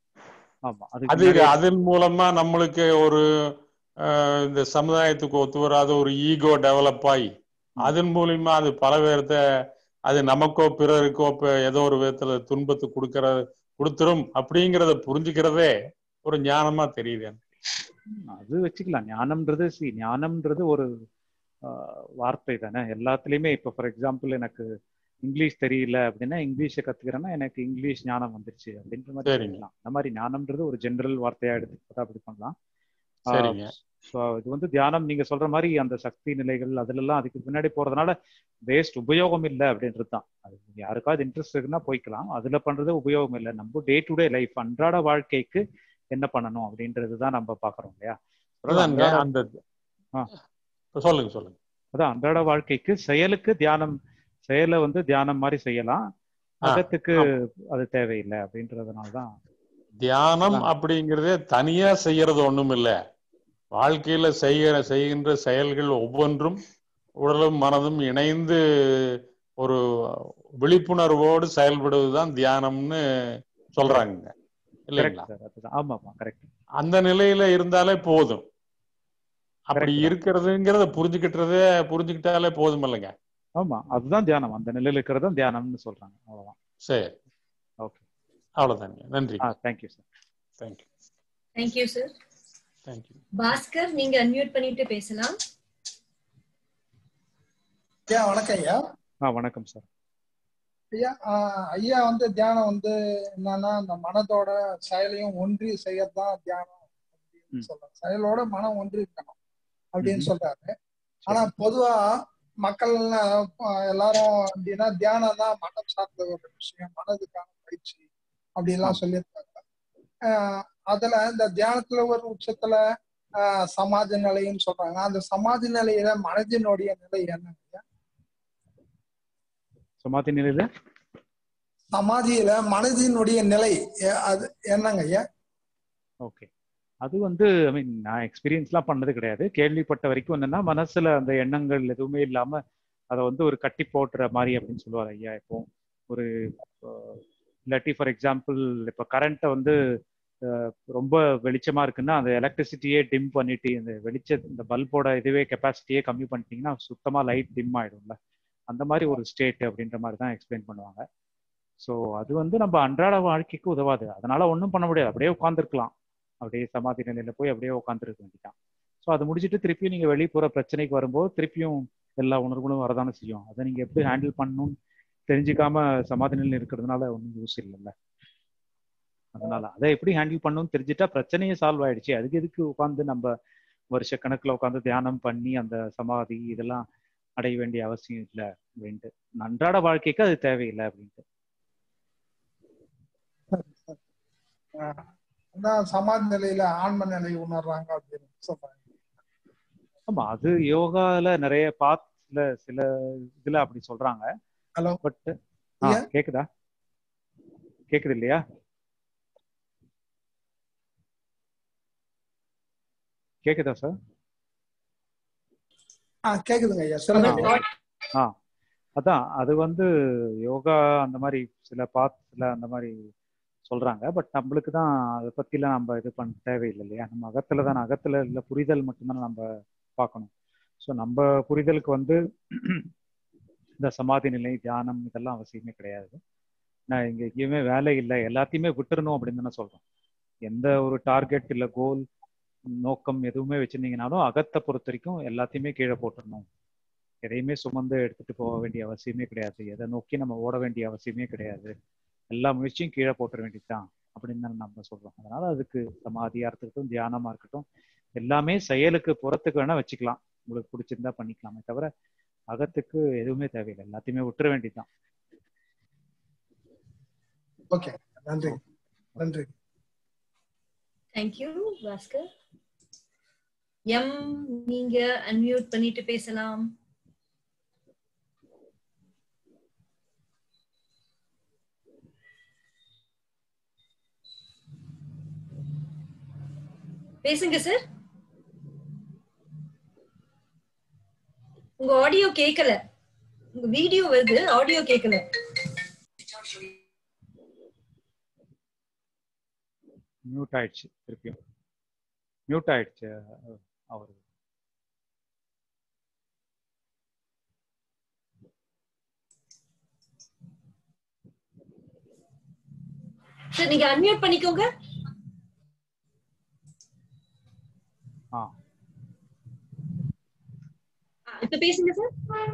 ஆமா அதுக்கு அது பின்னாடியே- அதன் மூலமா நம்மளுக்கு ஒரு அஹ், இந்த சமுதாயத்துக்கு ஒத்து வராத ஒரு ஈகோ டெவலப் ஆகி அதன் மூலியமா அது பல பேர்த்த அது நமக்கோ பிறருக்கோ இப்ப ஏதோ ஒரு விதத்துல துன்பத்தை கொடுக்கற கொடுத்துரும் அப்படிங்கிறத புரிஞ்சுக்கிறதே ஒரு ஞானமா தெரியுது எனக்கு. அது வச்சுக்கலாம் ஞானம்ன்றது சி ஞானம்ன்றது ஒரு ஆஹ், வார்த்தை தானே எல்லாத்துலயுமே இப்போ ஃபார் எக்ஸாம்பிள் எனக்கு இங்கிலீஷ் தெரியல அப்படின்னா இங்கிலீஷை கத்துக்கிறேன்னா எனக்கு இங்கிலீஷ் ஞானம் வந்துருச்சு அப்படின்ற மாதிரி சரிங்க. சொல்லலாம் அந்த மாதிரி ஞானம்ன்றது ஒரு ஜெனரல் வார்த்தையா எடுத்து அப்படி பண்ணலாம் சரிங்க ஸோ இது வந்து தியானம் நீங்க சொல்ற மாதிரி அந்த சக்தி நிலைகள் அதுலலாம் அதுக்கு பின்னாடி போறதுனால வேஸ்ட் உபயோகம் இல்லை அப்படின்றது தான் அது யாருக்காவது இன்ட்ரெஸ்ட் இருக்குன்னா போய்க்கலாம் அதுல பண்றது உபயோகம் இல்லை நம்ம டே டு டே லைஃப் அன்றாட வாழ்க்கைக்கு என்ன பண்ணணும் அப்படின்றது தான் நம்ம பாக்குறோம் இல்லையா அதாவது அதாங்க அன்றாட- அந்த ஆ. இப்ப சொல்லுங்க சொல்லுங்க அதான் அன்றாட வாழ்க்கைக்கு செயலுக்கு தியானம் செயலை வந்து தியானம் மாதிரி செய்யலாம் ஆ, அகத்துக்கு ஆமா. அது தேவையில்லை அப்படின்றதுனால தான் தியானம் அதான். அப்படிங்கிறதே தனியா செய்யறது ஒண்ணும் இல்ல வாழ்க்கையில செய்கிற செய்கின்ற செயல்கள் ஒவ்வொன்றும் உடலும் மனதும் இணைந்து ஒரு விழிப்புணர்வோடு செயல்படுவதுதான் தியானம்னு சொல்றாங்க இல்லைங்களா கரெக்ட் சார் அதுதான் ஆமா ஆமா கரெக்ட் அந்த நிலையில இருந்தாலே போதும் அப்படி Correct. இருக்கிறதுங்கிறத புரிஞ்சுக்கிட்டதே புரிஞ்சுக்கிட்டாலே போதும் இல்லைங்க ஆமா அதுதான் தியானம் அந்த நிலையில இருக்கிறது தான் தியானம்னு சொல்றாங்க அவ்வளவுதான் சரி ஓகே அவ்வளவுதாங்க நன்றி ஆ thank you sir thank you thank you sir thank you Bhaskar நீங்க அன்மியூட் பண்ணிட்டு பேசலாம் ஐயா வணக்கம் ஐயா ஆ வணக்கம் சார் ஐயா ஆஹ் ஐயா வந்து தியானம் வந்து என்னன்னா அந்த மனதோட செயலையும் ஒன்றி செய்யறதுதான் தியானம் அப்படின்னு ம். சொல்றாங்க செயலோட மனம் ஒன்றி இருக்கணும் அப்படின்னு ம்ஹும். சொல்றாரு ஆனா பொதுவா மக்கள் ஆஹ் எல்லாரும் அப்படின்னா தியானம் தான் மனம் சார்ந்த ஒரு விஷயம் மனதுக்கான பயிற்சி அப்படிலாம் சொல்லியிருக்காங்க ஆஹ் அதுல இந்த தியானத்துல ஒரு உச்சத்துல ஆஹ் சமாஜ நிலைன்னு சொல்றாங்க அந்த சமாஜ நிலையில மனதினுடைய நிலை என்ன ஐயா? சமாதி நிலையில சமாதியில மனதினுடைய நிலை எ- அது என்னங்க ஐயா ஓகே அது வந்து ஐ மீன் நான் எக்ஸ்பீரியன்ஸ்லாம் பண்ணது கிடையாது கேள்விப்பட்ட வரைக்கும் என்னன்னா மனசுல அந்த எண்ணங்கள் எதுவுமே இல்லாம அதை வந்து ஒரு கட்டி போட்டுற மாதிரி அப்படின்னு சொல்லுவார் ஐயா இப்போ ஒரு அஹ், இல்லாட்டி ஃபார் எக்ஸாம்பிள் இப்போ கரண்ட்டை வந்து அஹ், ரொம்ப வெளிச்சமா இருக்குன்னா அந்த எலக்ட்ரிசிட்டியே டிம் பண்ணிட்டு இந்த வெளிச்ச இந்த பல்போட இதுவே கெப்பாசிட்டியே கம்மி பண்ணிட்டீங்கன்னா சுத்தமா லைட் டிம் ஆயிடும்ல அந்த மாதிரி ஒரு ஸ்டேட் அப்படின்ற மாதிரி தான் எக்ஸ்பிளைன் பண்ணுவாங்க ஸோ அது வந்து நம்ம அன்றாட வாழ்க்கைக்கு உதவாது அதனால ஒன்றும் பண்ண முடியாது அப்படியே உட்காந்துருக்கலாம் அப்படியே சமாதி நிலையில போய் அப்படியே உட்காந்துருக்க வேண்டியதான் ஸோ அது முடிச்சுட்டு திருப்பியும் நீங்க வெளியே போற பிரச்சனைக்கு வரும்போது திருப்பியும் எல்லா உணர்வுகளும் வரதானே செய்யும் அதை நீங்க எப்படி ஹேண்டில் பண்ணணும்னு தெரிஞ்சுக்காம சமாதி நிலையில் இருக்கிறதுனால ஒன்றும் யூஸ் இல்லைல்ல அதனால அதை எப்படி ஹேண்டில் பண்ணணும்னு தெரிஞ்சுட்டா பிரச்சனையே சால்வ் ஆயிடுச்சு அதுக்கு எதுக்கு உட்காந்து நம்ம வருஷ கணக்குல உட்காந்து தியானம் பண்ணி அந்த சமாதி இதெல்லாம் அடைய வேண்டிய அவசியம் இல்லை அப்படின்ட்டு அன்றாட வாழ்க்கைக்கு அது தேவையில்லை அப்படின்ட்டு ஆஹ் அதான் சமாதி நிலையில ஆன்ம நிலை உணர்றாங்க அப்படின்னு சொல்றாங்க ஆமா அது யோகால நிறைய பாத்துல சில இதுல அப்படி சொல்றாங்க ஹலோ பட் ஐயா? கேக்குதா கேக்குது இல்லையா கேக்குதா சார் ஆஹ் கேக்குதுங்க ஐயா சொல்லுங்க ஐயா. ஆ அதான் அது வந்து யோகா அந்த மாதிரி சில பாத்துல அந்த மாதிரி சொல்றாங்க பட் நம்மளுக்கு தான் அதை பத்திலாம் நம்ம இது பண்ண தேவையில்லை இல்லையா நம்ம அகத்துல தான் அகத்துல இல்ல புரிதல் மட்டும்தான் நம்ம பார்க்கணும் ஸோ நம்ம புரிதலுக்கு வந்து இந்த சமாதி நிலை தியானம் இதெல்லாம் அவசியமே கிடையாது நான் இங்க எங்கேயுமே வேலை இல்லை எல்லாத்தையுமே விட்டுறணும் அப்படின்னு தானே சொல்றோம் எந்த ஒரு டார்கெட் இல்லை கோல் நோக்கம் எதுவுமே வச்சிருந்தீங்கனாலும் அகத்தை பொறுத்த வரைக்கும் எல்லாத்தையுமே கீழே போட்டுடணும் எதையுமே சுமந்து எடுத்துட்டு போக வேண்டிய அவசியமே கிடையாது எதை நோக்கி நம்ம ஓட வேண்டிய அவசியமே கிடையாது எல்லா முயற்சியும் கீழே போட்டுற வேண்டியதுதான் அப்படின்னு தான் நம்ம சொல்றோம் அதனால அதுக்கு சமாதியா இருக்கட்டும் தியானமா இருக்கட்டும் எல்லாமே செயலுக்கு புறத்துக்கு வேணா வச்சுக்கலாம் உங்களுக்கு பிடிச்சிருந்தா பண்ணிக்கலாமே தவிர அகத்துக்கு எதுவுமே தேவையில்லை எல்லாத்தையுமே விட்டுற வேண்டியதுதான் ஓகே நன்றி நன்றி தேங்க்யூ பாஸ்கர் எம் நீங்க அன்மியூட் பண்ணிட்டு பேசலாம் பேசுங்க சார் உங்க ஆடியோ கேட்கல உங்க வீடியோ வருது ஆடியோ கேட்கல மியூட் ஆயிடுச்சு திருப்பியும் மியூட் ஆயிடுச்சு அஹ், அவரு சார் நீங்க அன்மியூட் பண்ணிக்கோங்க ஆ ஆ, இப்ப பேசுங்க சார்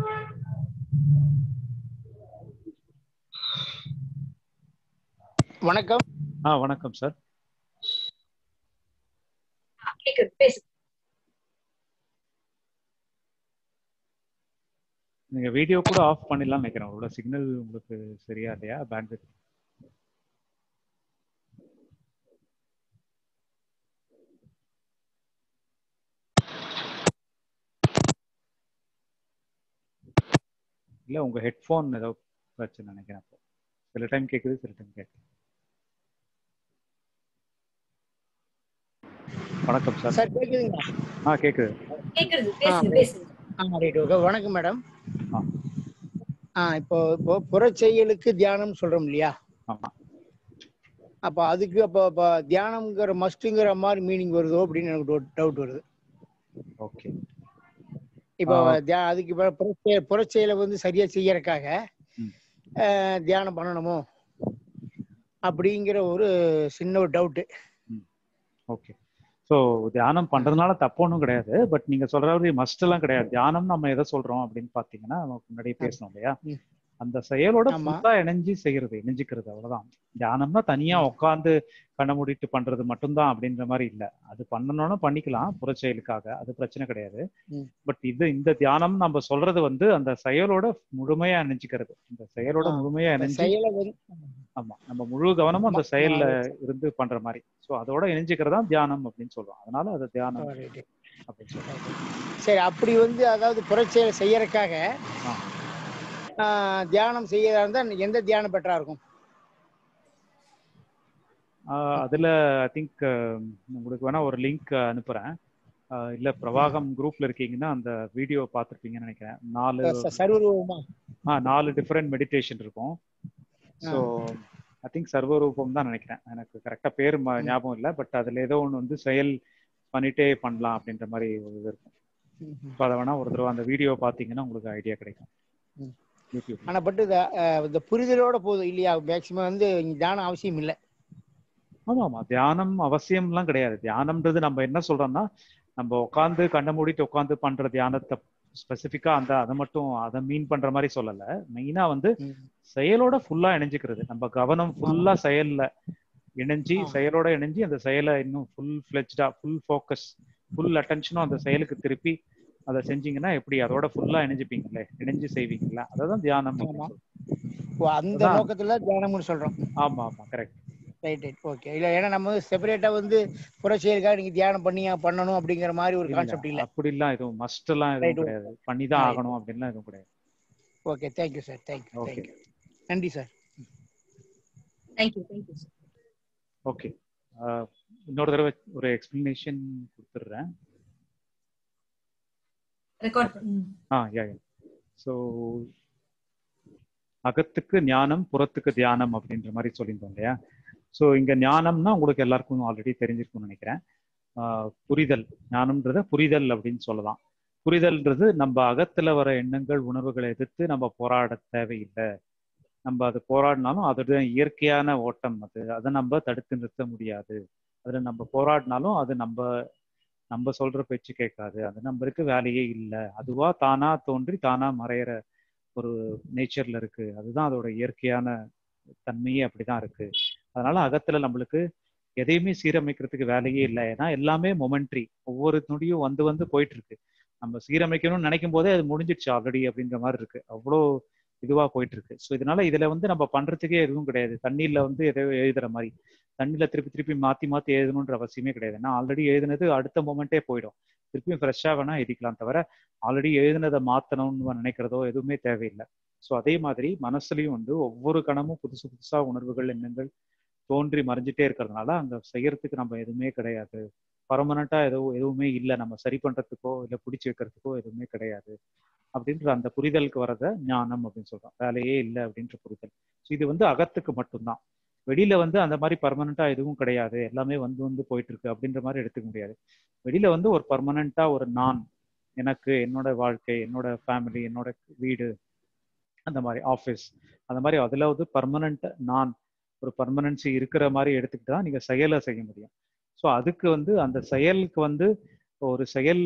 வணக்கம் ஆ வணக்கம் சார் ஆ, கேக்குது பேசுங்க நீங்க வீடியோ கூட ஆஃப் பண்ணிடலாம் நினைக்கிறேன் உங்களோட சிக்னல் உங்களுக்கு சரியா இல்லையா பேண்ட்வித் இல்ல உங்க ஹெட்ஃபோன் ஏதோ பிரச்சனை நினைக்கிறேன் அப்போ சில டைம் கேக்குது சில டைம் கேட்குது வணக்கம் சார் சார் கேக்குதுங்களா ஆ கேக்குது கேக்குது பேசுங்க ஆ. பேசுங்க ஆ ரைட் ஓகே வணக்கம் மேடம் ஆ. ஆ இப்போ இப்போ புறச்செயலுக்கு தியானம் சொல்றோம் இல்லையா ஆமா அப்போ அதுக்கு அப்போ இப்போ தியானம்ங்கிற மஸ்ட்டுங்கிற மாதிரி மீனிங் வருதோ அப்படின்னு எனக்கு டவுட் வருது ஓகே இப்போ ஆ. தியா- அதுக்கு இப்போ புறச்செய புறச்செயலை வந்து சரியா செய்யறதுக்காக ம். அஹ், தியானம் பண்ணணுமோ அப்படிங்கிற ஒரு சின்ன ஒரு டவுட்டு ஓகே ஸோ தியானம் பண்றதுனால தப்பு ஒன்றும் கிடையாது பட் நீங்க சொல்ற மாதிரி மஸ்ட் எல்லாம் கிடையாது தியானம் நம்ம எதை சொல்றோம் அப்படின்னு பாத்தீங்கன்னா நம்ம முன்னாடியே பேசணும் இல்லையா ம். அந்த செயலோட ஆமா. ஃபுல்லா இணைஞ்சு செய்யறது இணைஞ்சுக்கிறது அவ்வளவுதான் தியானம்னா தனியா உட்காந்து கண்ண மூடிட்டு பண்றது மட்டும்தான் அப்படின்ற மாதிரி இல்ல அது பண்ணணும்னு பண்ணிக்கலாம் புறச்செயலுக்காக அது பிரச்சனை கிடையாது ம். பட் இது இந்த தியானம் நம்ம சொல்றது வந்து அந்த செயலோட முழுமையா இணைஞ்சுக்கிறது இந்த செயலோட ஆ, முழுமையா அந்த இணைஞ்சு செயலை வந்து ஆமா நம்ம முழு கவனமும் அந்த ஆமா, செயல்ல ஆ, இருந்து பண்ற மாதிரி சோ அதோட இணைஞ்சுக்கிறதா தியானம் அப்படின்னு சொல்றோம் அதனால அது தியானம் ஆ, right. அப்படின்னு சொல்றோம் சரி அப்படி வந்து அதாவது புறச்செயலை செய்யறதுக்காக ஆ. ஆஹ், தியானம் செய்யறதா இருந்தா எந்த தியானம் பெட்டரா இருக்கும் ஆஹ் அதுல ஐ திங்க் உங்களுக்கு வேணா ஒரு லிங்க் அனுப்புறேன் ஆஹ் இல்ல பிரவாகம் குரூப்ல இருக்கீங்கன்னா அந்த வீடியோ பார்த்துருப்பீங்கன்னு நினைக்கிறேன் நாலு சர்வரூபமா ஆ நாலு டிஃப்ரெண்ட் மெடிடேஷன் இருக்கும் ஸோ ஐ திங்க் சர்வரூபம் தான் நினைக்கிறேன் எனக்கு கரெக்டா பேர் ம- ஞாபகம் இல்லை பட் அதுல ஏதோ ஒன்று வந்து செயல் பண்ணிட்டே பண்ணலாம் அப்படின்ற மாதிரி ஒரு இது இருக்கும் இப்போ அதை வேணா ஒரு தடவை அந்த வீடியோ பார்த்தீங்கன்னா உங்களுக்கு ஐடியா கிடைக்கும் ம். யூடியூப் ஆனா பட் இந்த அஹ், இந்த புரிதலோட போதும் இல்லையா மேக்சிமம் வந்து இங்க தியானம் அவசியம் இல்லை ஆமா ஆமா தியானம் அவசியம்லாம் கிடையாது தியானம்ன்றது நம்ம என்ன சொல்றோம்னா நம்ம உட்காந்து கண்ணை மூடிட்டு உட்காந்து பண்ற தியானத்தை ஸ்பெசிஃபிக்கா அந்த அதை மட்டும் அதை மீன் பண்ற மாதிரி சொல்லல மெயினா வந்து செயலோட ஃபுல்லா இணைஞ்சுக்கிறது நம்ம கவனம் ஃபுல்லா செயல்ல இணைஞ்சு ஆ. செயலோட இணைஞ்சு அந்த செயலை இன்னும் ஃபுல் ஃபிளெஜ்டா ஃபுல் ஃபோக்கஸ் ஃபுல் அட்டென்ஷனும் அந்த செயலுக்கு திருப்பி அதை செஞ்சீங்கன்னா எப்படி அதோட ஃபுல்லா இணைஞ்சுப்பீங்களே இணைஞ்சு செய்வீங்களா அததான் தியானம் அப்படின்னு ஆமா. சொல்றோம். ஓ, அந்த அதான். நோக்கத்துல தியானம்னு சொல்றோம் ஆமா ஆமா கரெக்ட் ரைட் ரைட் ஓகே இல்ல ஏன்னா நம்ம வந்து செப்பரேட்டா வந்து புறச்செயலுக்காக நீங்க தியானம் பண்ணி பண்ணணும் அப்படிங்கிற மாதிரி ஒரு கான்செப்ட் இல்ல அப்படிலாம் எதுவும் மஸ்ட் எல்லாம் Right. எதுவும் கிடையாது பண்ணி தான் Right. ஆகணும் அப்படின்லாம் எதுவும் கிடையாது okay thank you sir thank you Okay. Thank you நன்றி sir thank you thank you sir okay இன்னொரு தடவை ஒரு எக்ஸ்பிளனேஷன் கொடுத்துட்றேன் ரெக்கார்ட் பண்ணு ஆ யா யா ஸோ அகத்துக்கு ஞானம் புறத்துக்கு தியானம் அப்படின்ற மாதிரி சொல்லியிருந்தோம் இல்லையா ஸோ இங்க ஞானம்னா உங்களுக்கு எல்லாருக்கும் ஆல்ரெடி தெரிஞ்சிருக்கும்னு நினைக்கிறேன் ஆஹ் புரிதல் ஞானம்ன்றத புரிதல் அப்படின்னு சொல்லலாம் புரிதல்ன்றது நம்ம அகத்துல வர எண்ணங்கள் உணர்வுகளை எதிர்த்து நம்ம போராட தேவையில்லை நம்ம அது போராடினாலும் அதோட இயற்கையான ஓட்டம் அது அதை நம்ம தடுத்து நிறுத்த முடியாது அதுல நம்ம போராடினாலும் அது நம்ம நம்ம சொல்ற பேச்சு கேட்காது அந்த நம்பருக்கு வேலையே இல்லை அதுவா தானா தோன்றி தானா மறையிற ஒரு நேச்சர்ல இருக்கு அதுதான் அதோட இயற்கையான தன்மையே அப்படிதான் இருக்கு அதனால அகத்துல நம்மளுக்கு எதையுமே சீரமைக்கிறதுக்கு வேலையே இல்லை ஏன்னா எல்லாமே மொமெண்ட்ரி ஒவ்வொரு நொடியும் வந்து வந்து போயிட்டு இருக்கு நம்ம சீரமைக்கணும்னு நினைக்கும் போதே அது முடிஞ்சிடுச்சு ஆல்ரெடி அப்படின்ற மாதிரி இருக்கு அவ்வளோ இதுவா போயிட்டு இருக்கு ஸோ இதனால இதுல வந்து நம்ம பண்றதுக்கே எதுவும் கிடையாது தண்ணியில வந்து எதோ எழுதுற மாதிரி தண்ணியில திருப்பி திருப்பி மாத்தி மாத்தி எழுதணுன்ற அவசியமே கிடையாது ஏன்னா ஆல்ரெடி எழுதுனது அடுத்த மொமெண்ட்டே போயிடும் திருப்பியும் ஃப்ரெஷ்ஷா வேணா எழுதிக்கலாம் தவிர ஆல்ரெடி எழுதுனதை மாத்தணும்னு நினைக்கிறதோ எதுவுமே தேவையில்லை ஸோ அதே மாதிரி மனசுலயும் வந்து ஒவ்வொரு கணமும் புதுசு புதுசா உணர்வுகள் எண்ணங்கள் தோன்றி மறைஞ்சிட்டே இருக்கிறதுனால அங்க செய்யறதுக்கு நம்ம எதுவுமே கிடையாது பர்மனண்டா எதோ எதுவுமே இல்லை நம்ம சரி பண்றதுக்கோ இல்லை பிடிச்சி வைக்கிறதுக்கோ எதுவுமே கிடையாது அப்படின்ற அந்த புரிதலுக்கு வரத ஞானம் அப்படின்னு சொல்றோம் வேலையே இல்லை அப்படின்ற புரிதல் ஸோ இது வந்து அகத்துக்கு மட்டும்தான் வெளியில வந்து அந்த மாதிரி பர்மனண்டா எதுவும் கிடையாது எல்லாமே வந்து வந்து போயிட்டு இருக்கு அப்படின்ற மாதிரி எடுத்துக்க முடியாது வெளியில வந்து ஒரு பர்மனண்டா ஒரு நான் எனக்கு என்னோட வாழ்க்கை என்னோட ஃபேமிலி என்னோட வீடு அந்த மாதிரி ஆஃபீஸ் அந்த மாதிரி அதுல வந்து பர்மனண்ட் நான் ஒரு பர்மனன்சி இருக்கிற மாதிரி எடுத்துக்கிட்டு தான் நீங்க செயலை செய்ய முடியும் ஸோ அதுக்கு வந்து அந்த செயலுக்கு வந்து ஒரு செயல்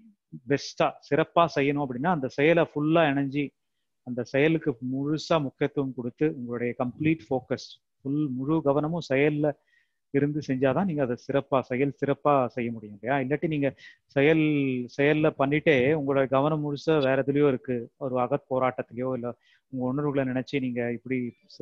பெஸ்டா சிறப்பா செய்யணும் அப்படின்னா அந்த செயலை ஃபுல்லா இணைஞ்சி அந்த செயலுக்கு முழுசா முக்கியத்துவம் கொடுத்து உங்களுடைய கம்ப்ளீட் ஃபோக்கஸ் ஃபுல் முழு கவனமும் செயல்ல இருந்து செஞ்சாதான் நீங்க அதை சிறப்பா செயல் சிறப்பா செய்ய முடியும் இல்லையா இல்லாட்டி நீங்க செயல் செயல்ல பண்ணிட்டே உங்களோட கவனம் முழுசா வேற எதுலயோ இருக்கு ஒரு அகத் போராட்டத்திலயோ இல்ல உங்க உணர்வுகளை நினைச்சு நீங்க இப்படி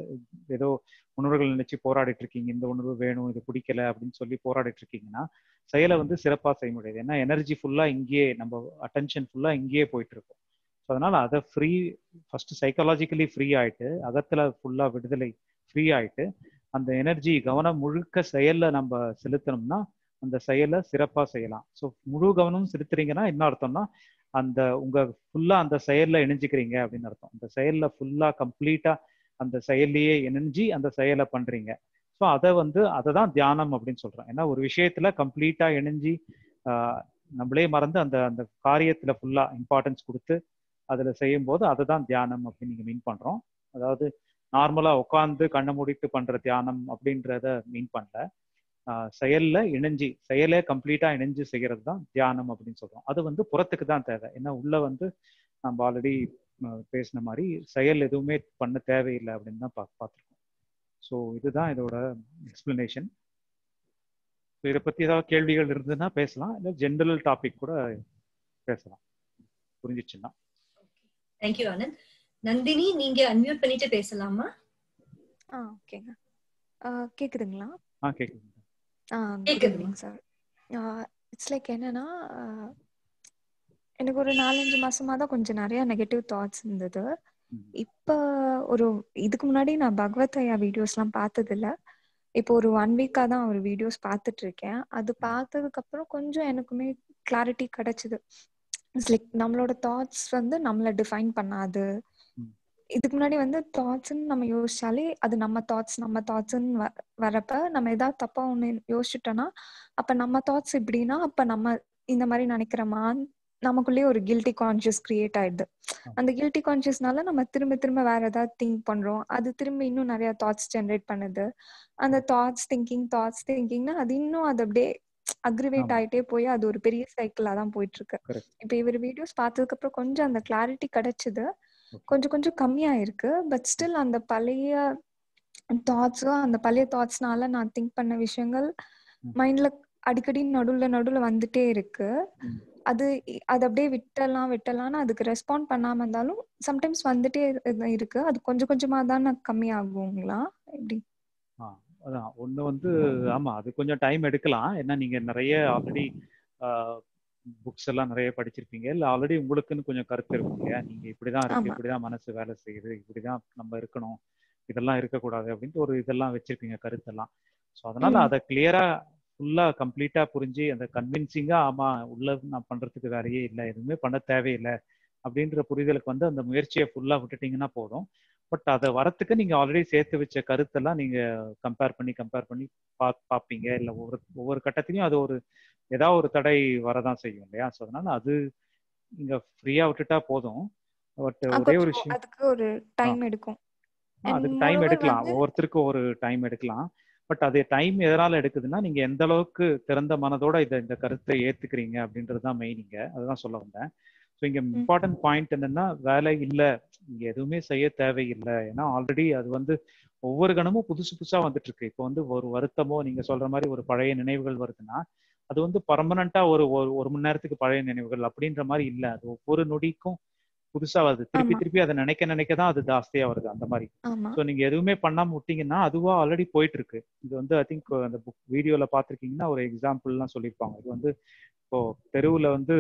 ஏதோ உணர்வுகள் நினைச்சு போராடிட்டு இருக்கீங்க இந்த உணர்வு வேணும் இது பிடிக்கல அப்படின்னு சொல்லி போராடிட்டு இருக்கீங்கன்னா செயலை வந்து சிறப்பா செய்ய முடியாது ஏன்னா எனர்ஜி ஃபுல்லா இங்கேயே நம்ம அட்டென்ஷன் ஃபுல்லா இங்கேயே போயிட்டு இருக்கும் ஸோ அதனால அதை ஃப்ரீ ஃபர்ஸ்ட் சைக்காலஜிக்கலி ஃப்ரீ ஆயிட்டு அகத்துல ஃபுல்லா விடுதலை ஃப்ரீ ஆயிட்டு அந்த எனர்ஜி கவனம் முழுக்க செயல்ல நம்ம செலுத்தணும்னா அந்த செயலை சிறப்பா செய்யலாம் ஸோ முழு கவனமும் செலுத்துறீங்கன்னா என்ன அர்த்தம்னா அந்த உங்க ஃபுல்லா அந்த செயல்ல இணைஞ்சுக்கிறீங்க அப்படின்னு அர்த்தம் அந்த செயல்ல ஃபுல்லா கம்ப்ளீட்டா அந்த செயல்லையே இணைஞ்சி அந்த செயலை பண்றீங்க ஸோ அதை வந்து அதை தான் தியானம் அப்படின்னு சொல்றேன் ஏன்னா ஒரு விஷயத்துல கம்ப்ளீட்டா இணைஞ்சி நம்மளே மறந்து அந்த அந்த காரியத்துல ஃபுல்லா இம்பார்ட்டன்ஸ் கொடுத்து அதுல செய்யும் போது அதை தான் தியானம் அப்படின்னு நீங்க மீன் பண்றோம் அதாவது நார்மலா உட்காந்து கண்ணை மூடிட்டு பண்ற தியானம் அப்படின்றத மீன் பண்ணல செயல்ல இணைஞ்சி செயலே கம்ப்ளீட்டா இணைஞ்சு செய்யறது தான் தியானம் அப்படின்னு சொல்றோம் அது வந்து புறத்துக்கு தான் தேவை ஏன்னா உள்ள வந்து நம்ம ஆல்ரெடி பேசின மாதிரி செயல் எதுவுமே பண்ண தேவையில்லை அப்படின்னு தான் பா பார்த்துருக்கோம் ஸோ இதுதான் இதோட எக்ஸ்பிளனேஷன் இதை பத்தி ஏதாவது கேள்விகள் இருந்ததுன்னா பேசலாம் இல்லை ஜென்ரல் டாபிக் கூட பேசலாம் புரிஞ்சிச்சுன்னா தேங்க்யூ ஆனந்த் நந்தினி நீங்க அன்மியூட் பண்ணிட்டு பேசலாமா ஆ ஓகேங்க கேக்குதுங்களா ஆ கேக்குது ஆ good evening sir it's like என்னன்னா எனக்கு ஒரு நாலஞ்சு மாசமா தான் கொஞ்சம் நிறைய நெகட்டிவ் தாட்ஸ் இருந்தது இப்ப ஒரு இதுக்கு முன்னாடி நான் பகவத் ஐயா வீடியோஸ்லாம் பார்த்தது இல்ல இப்போ ஒரு ஒன் வீக்கா தான் ஒரு வீடியோஸ் பார்த்துட்டு இருக்கேன் அது பார்த்ததுக்கு அப்புறம் கொஞ்சம் எனக்குமே கிளாரிட்டி கிடைச்சது இட்ஸ் லைக் நம்மளோட தாட்ஸ் வந்து நம்மளை டிஃபைன் பண்ணாது இதுக்கு முன்னாடி வந்து தாட்ஸ்ன்னு நம்ம யோசிச்சாலே அது நம்ம தாட்ஸ் நம்ம தாட்ஸ்ன்னு வரப்ப நம்ம ஏதாவது தப்பா ஒண்ணு யோசிச்சுட்டோம்னா அப்ப நம்ம தாட்ஸ் இப்படின்னா அப்ப நம்ம இந்த மாதிரி நினைக்கிறோமா நமக்குள்ளேயே ஒரு கில்ட்டி கான்சியஸ் கிரியேட் ஆயிடுது அந்த கில்ட்டி கான்சியஸ்னால நம்ம திரும்ப திரும்ப வேற ஏதாவது திங்க் பண்றோம் அது திரும்ப இன்னும் நிறைய தாட்ஸ் ஜென்ரேட் பண்ணுது அந்த தாட்ஸ் திங்கிங் தாட்ஸ் திங்கிங்னா அது இன்னும் அது அப்படியே அக்ரிவேட் ஆயிட்டே போய் அது ஒரு பெரிய சைக்கிளா தான் போயிட்டு இருக்கு இப்ப இவர் வீடியோஸ் பார்த்ததுக்கு அப்புறம் கொஞ்சம் அந்த கிளாரிட்டி கிடைச்சது கொஞ்சம் கொஞ்சம் கம்மியா இருக்கு பட் ஸ்டில் அந்த பழைய தாட்ஸும் அந்த பழைய தாட்ஸ்னால நான் திங்க் பண்ண விஷயங்கள் மைண்ட்ல அடிக்கடி நடுவுல நடுவுல வந்துட்டே இருக்கு அது அது அப்படியே விட்டலாம் விட்டலாம்னு அதுக்கு ரெஸ்பாண்ட் பண்ணாம இருந்தாலும் சம்டைம்ஸ் வந்துட்டே இருக்கு அது கொஞ்சம் கொஞ்சமா தான் கம்மி ஆகுங்களா எப்படி அதான் ஒண்ணு வந்து ஆமா அது கொஞ்சம் டைம் எடுக்கலாம் ஏன்னா நீங்க நிறைய ஆல்ரெடி புக்ஸ் எல்லாம் நிறைய படிச்சிருப்பீங்க இல்ல ஆல்ரெடி உங்களுக்குன்னு கொஞ்சம் கருத்து இருக்கும் இல்லையா நீங்க இப்படிதான் இருக்கு இப்படிதான் மனசு வேலை செய்யுது இப்படிதான் நம்ம இருக்கணும் இதெல்லாம் இருக்கக்கூடாது அப்படின்ட்டு ஒரு இதெல்லாம் வச்சிருப்பீங்க கருத்தெல்லாம் ஸோ அதனால அதை கிளியரா ஃபுல்லா கம்ப்ளீட்டா புரிஞ்சு அந்த கன்வின்சிங்கா ஆமா உள்ள நான் பண்றதுக்கு வேலையே இல்லை எதுவுமே பண்ண தேவையில்லை அப்படின்ற புரிதலுக்கு வந்து அந்த முயற்சியை ஃபுல்லா விட்டுட்டீங்கன்னா போதும் பட் அதை வரத்துக்கு நீங்க ஆல்ரெடி சேர்த்து வச்ச கருத்தெல்லாம் நீங்க கம்பேர் பண்ணி கம்பேர் பண்ணி பா பார்ப்பீங்க இல்லை ஒவ்வொரு ஒவ்வொரு கட்டத்திலையும் அது ஒரு ஏதாவது ஒரு தடை வரதான் செய்யும் இல்லையா ஸோ அதனால அது நீங்க ஃப்ரீயா விட்டுட்டா போதும் பட் ஒரே ஒரு விஷயம் அதுக்கு ஒரு டைம் எடுக்கும் அதுக்கு டைம் எடுக்கலாம் ஒவ்வொருத்தருக்கும் ஒரு டைம் எடுக்கலாம் பட் அது டைம் எதனால எடுக்குதுன்னா நீங்க எந்த அளவுக்கு திறந்த மனதோட இதை இந்த கருத்தை ஏத்துக்கிறீங்க அப்படின்றது தான் மெயின் இங்க அதுதான் சொல்ல வந்தேன் ஸோ இங்க இம்பார்ட்டன்ட் பாயிண்ட் என்னன்னா வேலை இல்லை இங்க எதுவுமே செய்ய தேவையில்லை ஏன்னா ஆல்ரெடி அது வந்து ஒவ்வொரு கணமும் புதுசு புதுசா வந்துட்டு இருக்கு இப்போ வந்து ஒரு வருத்தமோ நீங்க சொல்ற மாதிரி ஒரு பழைய நினைவுகள் வருதுன்னா அது வந்து பர்மனண்டா ஒரு ஒரு ஒரு மணி நேரத்துக்கு பழைய நினைவுகள் அப்படின்ற மாதிரி இல்ல அது ஒவ்வொரு நொடிக்கும் புதுசா வருது திருப்பி ஆமா. திருப்பி அதை நினைக்க நினைக்க தான் அது ஜாஸ்தியா வருது அந்த மாதிரி ஆமா ஸோ நீங்க எதுவுமே பண்ணாம விட்டீங்கன்னா அதுவா ஆல்ரெடி போயிட்டு இருக்கு இது வந்து ஐ திங்க் அந்த புக் வீடியோல பாத்திருக்கீங்கன்னா ஒரு எக்ஸாம்பிள்லாம் சொல்லியிருப்பாங்க இது வந்து இப்போ தெருவுல வந்து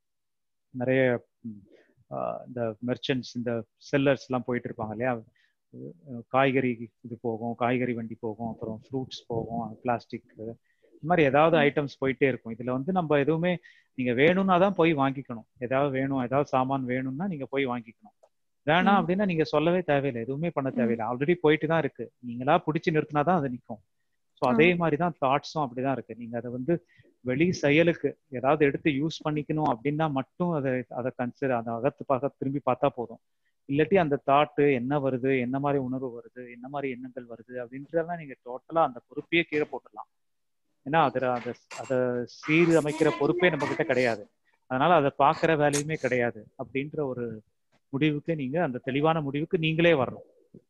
நிறைய ம், ஆஹ், இந்த மெர்ச்சன்ட்ஸ் இந்த செல்லர்ஸ் எல்லாம் போயிட்டு இருப்பாங்க இல்லையா அஹ் காய்கறி இது போகும் காய்கறி வண்டி போகும் அப்புறம் ஃப்ரூட்ஸ் போகும் பிளாஸ்டிக் இந்த மாதிரி ஏதாவது ஐட்டம்ஸ் போயிட்டே இருக்கும் இதுல வந்து நம்ம எதுவுமே நீங்க வேணும்னா தான் போய் வாங்கிக்கணும் ஏதாவது வேணும் ஏதாவது சாமான் வேணும்னா நீங்க போய் வாங்கிக்கணும் வேணாம் ம். அப்படின்னா நீங்க சொல்லவே தேவையில்லை எதுவுமே பண்ண தேவையில்லை ஆல்ரெடி போயிட்டு தான் இருக்கு நீங்களா பிடிச்சி நிறுத்தினா தான் அது நிற்கும் ஸோ அதே மாதிரி தான் தாட்ஸும் அப்படிதான் இருக்கு நீங்க அதை வந்து வெளி செயலுக்கு ஏதாவது எடுத்து யூஸ் பண்ணிக்கணும் அப்படின்னா மட்டும் அதை அதை கன்சிடர் அந்த அகத்து பார்க்க திரும்பி பார்த்தா போதும் இல்லாட்டி அந்த தாட்டு என்ன வருது என்ன மாதிரி உணர்வு வருது என்ன மாதிரி எண்ணங்கள் வருது அப்படின்றதெல்லாம் நீங்க டோட்டலா அந்த பொறுப்பையே கீழே போட்டுடலாம் ஏன்னா அதுல அதை அதை சீரமைக்கிற பொறுப்பே நம்ம கிட்ட கிடையாது அதனால அதை பார்க்குற வேலையுமே கிடையாது அப்படின்ற ஒரு முடிவுக்கு நீங்க அந்த தெளிவான முடிவுக்கு நீங்களே வரணும்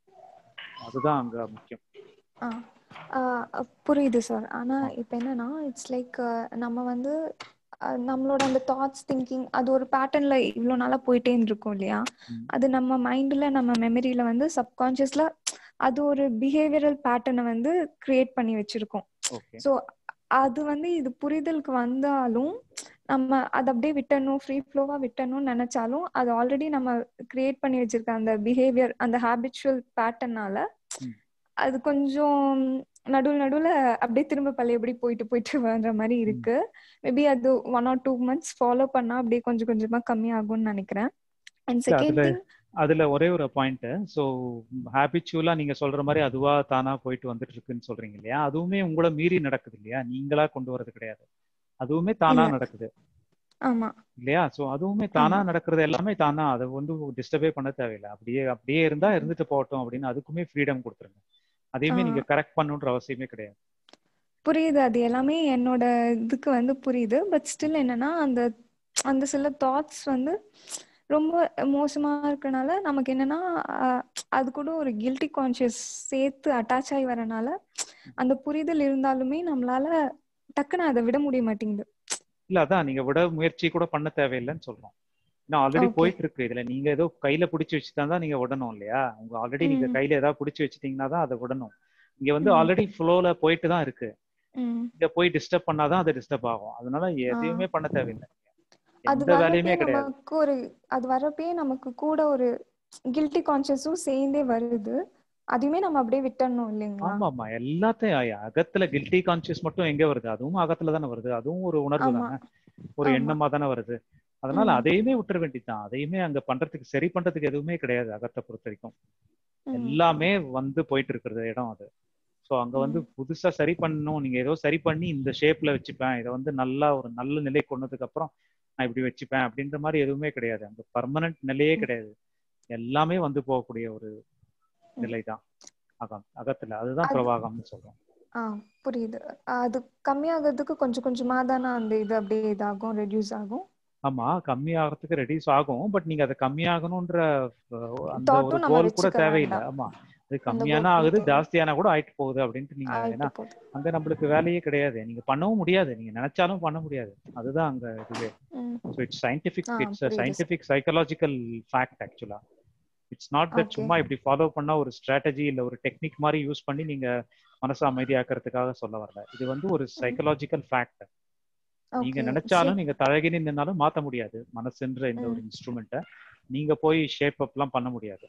அதுதான் அங்க முக்கியம் ஆ ஆ, புரியுது சார் ஆனா இப்போ என்னன்னா இட்ஸ் லைக் நம்ம வந்து அஹ், நம்மளோட அந்த தாட்ஸ் திங்கிங் அது ஒரு பேட்டர்ன்ல இவ்வளோ நாளா போயிட்டே இருக்கும் இல்லையா ம். அது நம்ம மைண்ட்ல நம்ம மெமரியில வந்து சப்கான்ஷியஸ்ல அது ஒரு பிஹேவியரல் பேட்டர்னை வந்து கிரியேட் பண்ணி வச்சிருக்கோம் ஓகே ஸோ அது வந்து இது புரிதலுக்கு வந்தாலும் நம்ம அதை அப்படியே விட்டணும் ஃப்ரீ ஃப்ளோவா விட்டணும்னு நினைச்சாலும் அது ஆல்ரெடி நம்ம கிரியேட் பண்ணி வச்சிருக்க அந்த பிஹேவியர் அந்த ஹேபிச்சுவல் பேட்டர்னால ம். அது கொஞ்சம் நடுவில் நடுவில் அப்படியே திரும்ப பழையபடி போயிட்டு போயிட்டு வர்ற மாதிரி இருக்கு மேபி அது one or two months follow பண்ணா அப்படியே கொஞ்சம் கொஞ்சமா கம்மியாகும்னு நினைக்கிறேன் அண்ட் இல்ல, செகண்ட் அதுல திங் அதுல ஒரே ஒரு பாயிண்ட் ஸோ ஹேபிச்சுவலா நீங்க சொல்ற மாதிரி அதுவா தானா போயிட்டு வந்துட்டு இருக்குன்னு சொல்றீங்க இல்லையா அதுவுமே உங்களை மீறி நடக்குது இல்லையா நீங்களா கொண்டு வர்றது கிடையாது அதுவுமே தானா இல்ல. நடக்குது ஆமா இல்லையா ஸோ அதுவுமே தானா ஆமா. நடக்கிறது எல்லாமே தானா அதை வந்து டிஸ்டர்பே பண்ண தேவையில்லை அப்படியே அப்படியே இருந்தா இருந்துட்டு போகட்டும் அப்படின்னு அதுக்குமே ஃப்ரீடம் கொடுத்துருங்க அதையுமே ஆ. நீங்க கரெக்ட் பண்ணணுன்ற அவசியமே கிடையாது புரியுது அது எல்லாமே என்னோட இதுக்கு வந்து புரியுது பட் ஸ்டில் என்னன்னா அந்த அந்த சில தாட்ஸ் வந்து ரொம்ப மோசமா இருக்கனால நமக்கு என்னன்னா ஆஹ், அது கூட ஒரு கில்ட்டி கான்ஷியஸ் சேர்த்து அட்டாச் ஆகி வரனால அந்த புரிதல் இருந்தாலுமே நம்மளால டக்குன்னு அதை விட முடிய மாட்டேங்குது இல்ல அதான் நீங்க விட முயற்சி கூட பண்ண தேவையில்லைன்னு சொல்றோம் ஏன்னா ஆல்ரெடி Okay. போயிட்டு இருக்கு இதுல நீங்க ஏதோ கையில பிடிச்சி வச்சுட்டா தான் நீங்க விடணும் இல்லையா உங்க ஆல்ரெடி நீங்க ம். கையில ஏதாவது பிடிச்சி வச்சிட்டீங்கன்னா தான் அதை விடணும் இங்க வந்து ம். ஆல்ரெடி ஃப்ளோல போயிட்டு தான் இருக்கு ம். இங்க போய் டிஸ்டர்ப் பண்ணாதான் அது டிஸ்டர்ப் ஆகும் அதனால எதையுமே பண்ண தேவையில்லை அது எந்த வேலையுமே வரப்பே கிடையாது நமக்கு ஒரு அது வரப்பே நமக்கு கூட ஒரு கில்ட்டி கான்ஷியஸும் சேர்ந்தே வருது அதையுமே நம்ம அப்படியே விட்டுறணும் இல்லைங்களா ஆமா ஆமா எல்லாத்தையும் அ- அகத்துல கில்ட்டி கான்சியஸ் மட்டும் எங்க வருது அதுவும் அகத்துல தானே வருது அதுவும் ஒரு உணர்வு ஆமா தானே ஒரு ஆமா எண்ணமா தானே வருது அதனால ம். அதையுமே விட்டுற வேண்டியதுதான் அதையுமே அங்க பண்றதுக்கு சரி பண்றதுக்கு எதுவுமே கிடையாது அகத்தை பொறுத்த வரைக்கும் ம். எல்லாமே வந்து போயிட்டு இருக்கிறது இடம் அது ஸோ அங்க வந்து ம். புதுசா சரி பண்ணணும் நீங்க ஏதோ சரி பண்ணி இந்த ஷேப்ல வச்சுப்பேன் இதை வந்து நல்லா ஒரு நல்ல நிலை கொண்டதுக்கு அப்புறம் நான் இப்படி வச்சுப்பேன் அப்படின்ற மாதிரி எதுவுமே கிடையாது அங்க பர்மனன்ட் நிலையே ம். கிடையாது எல்லாமே வந்து போகக்கூடிய ஒரு ம். நிலை தான் அகம் அகத்துல அதுதான் அது பிரவாகம்னு சொல்றோம் ஆ புரியுது அது கம்மியாகிறதுக்கு கொஞ்சம் கொஞ்சமா தானே அந்த இது அப்படியே இதாகும் ரெடியூஸ் ஆகும் ஆமா கம்மியாகிறதுக்கு ரெடியூஸ் ஆகும் பட் நீங்க அதை கம்மியாகணும்ன்ற அஹ், அந்த ஒரு தாட்டும் நம்ம கோல் கூட வச்சுக்க தேவையில்லை வேண்டாம் ஆமா அது அந்த கம்மியானா கோல் ஆகுது தேவை ஜாஸ்தியானா கூட ஆயிட்டு போகுது அப்படின்ட்டு நீங்க ஆயிட்டு ஏன்னா போகுது அங்க நம்மளுக்கு வேலையே கிடையாது நீங்க பண்ணவும் முடியாது நீங்க நினைச்சாலும் பண்ண முடியாது அதுதான் அங்க இதுவே ம் so it's scientific ah it's புரியுது sir scientific psychological fact actually it's not that okay சும்மா இப்படி ஃபாலோ பண்ணா ஒரு ஸ்ட்ராட்டஜி இல்ல ஒரு டெக்னிக் மாதிரி யூஸ் பண்ணி நீங்க மனசை அமைதியாக்குறதுக்காக சொல்ல வரல இது வந்து ஒரு ம் சைக்கலாஜிக்கல் ஃபேக்ட் நீங்க ஓகே நினைச்சாலும் சரி நீங்க தழகினி நின்னாலும் மாத்த முடியாது மனசுன்ற இந்த ஒரு ம் இன்ஸ்ட்ருமெண்ட்டை நீங்க போய் ஷேப் அப்லாம் பண்ண முடியாது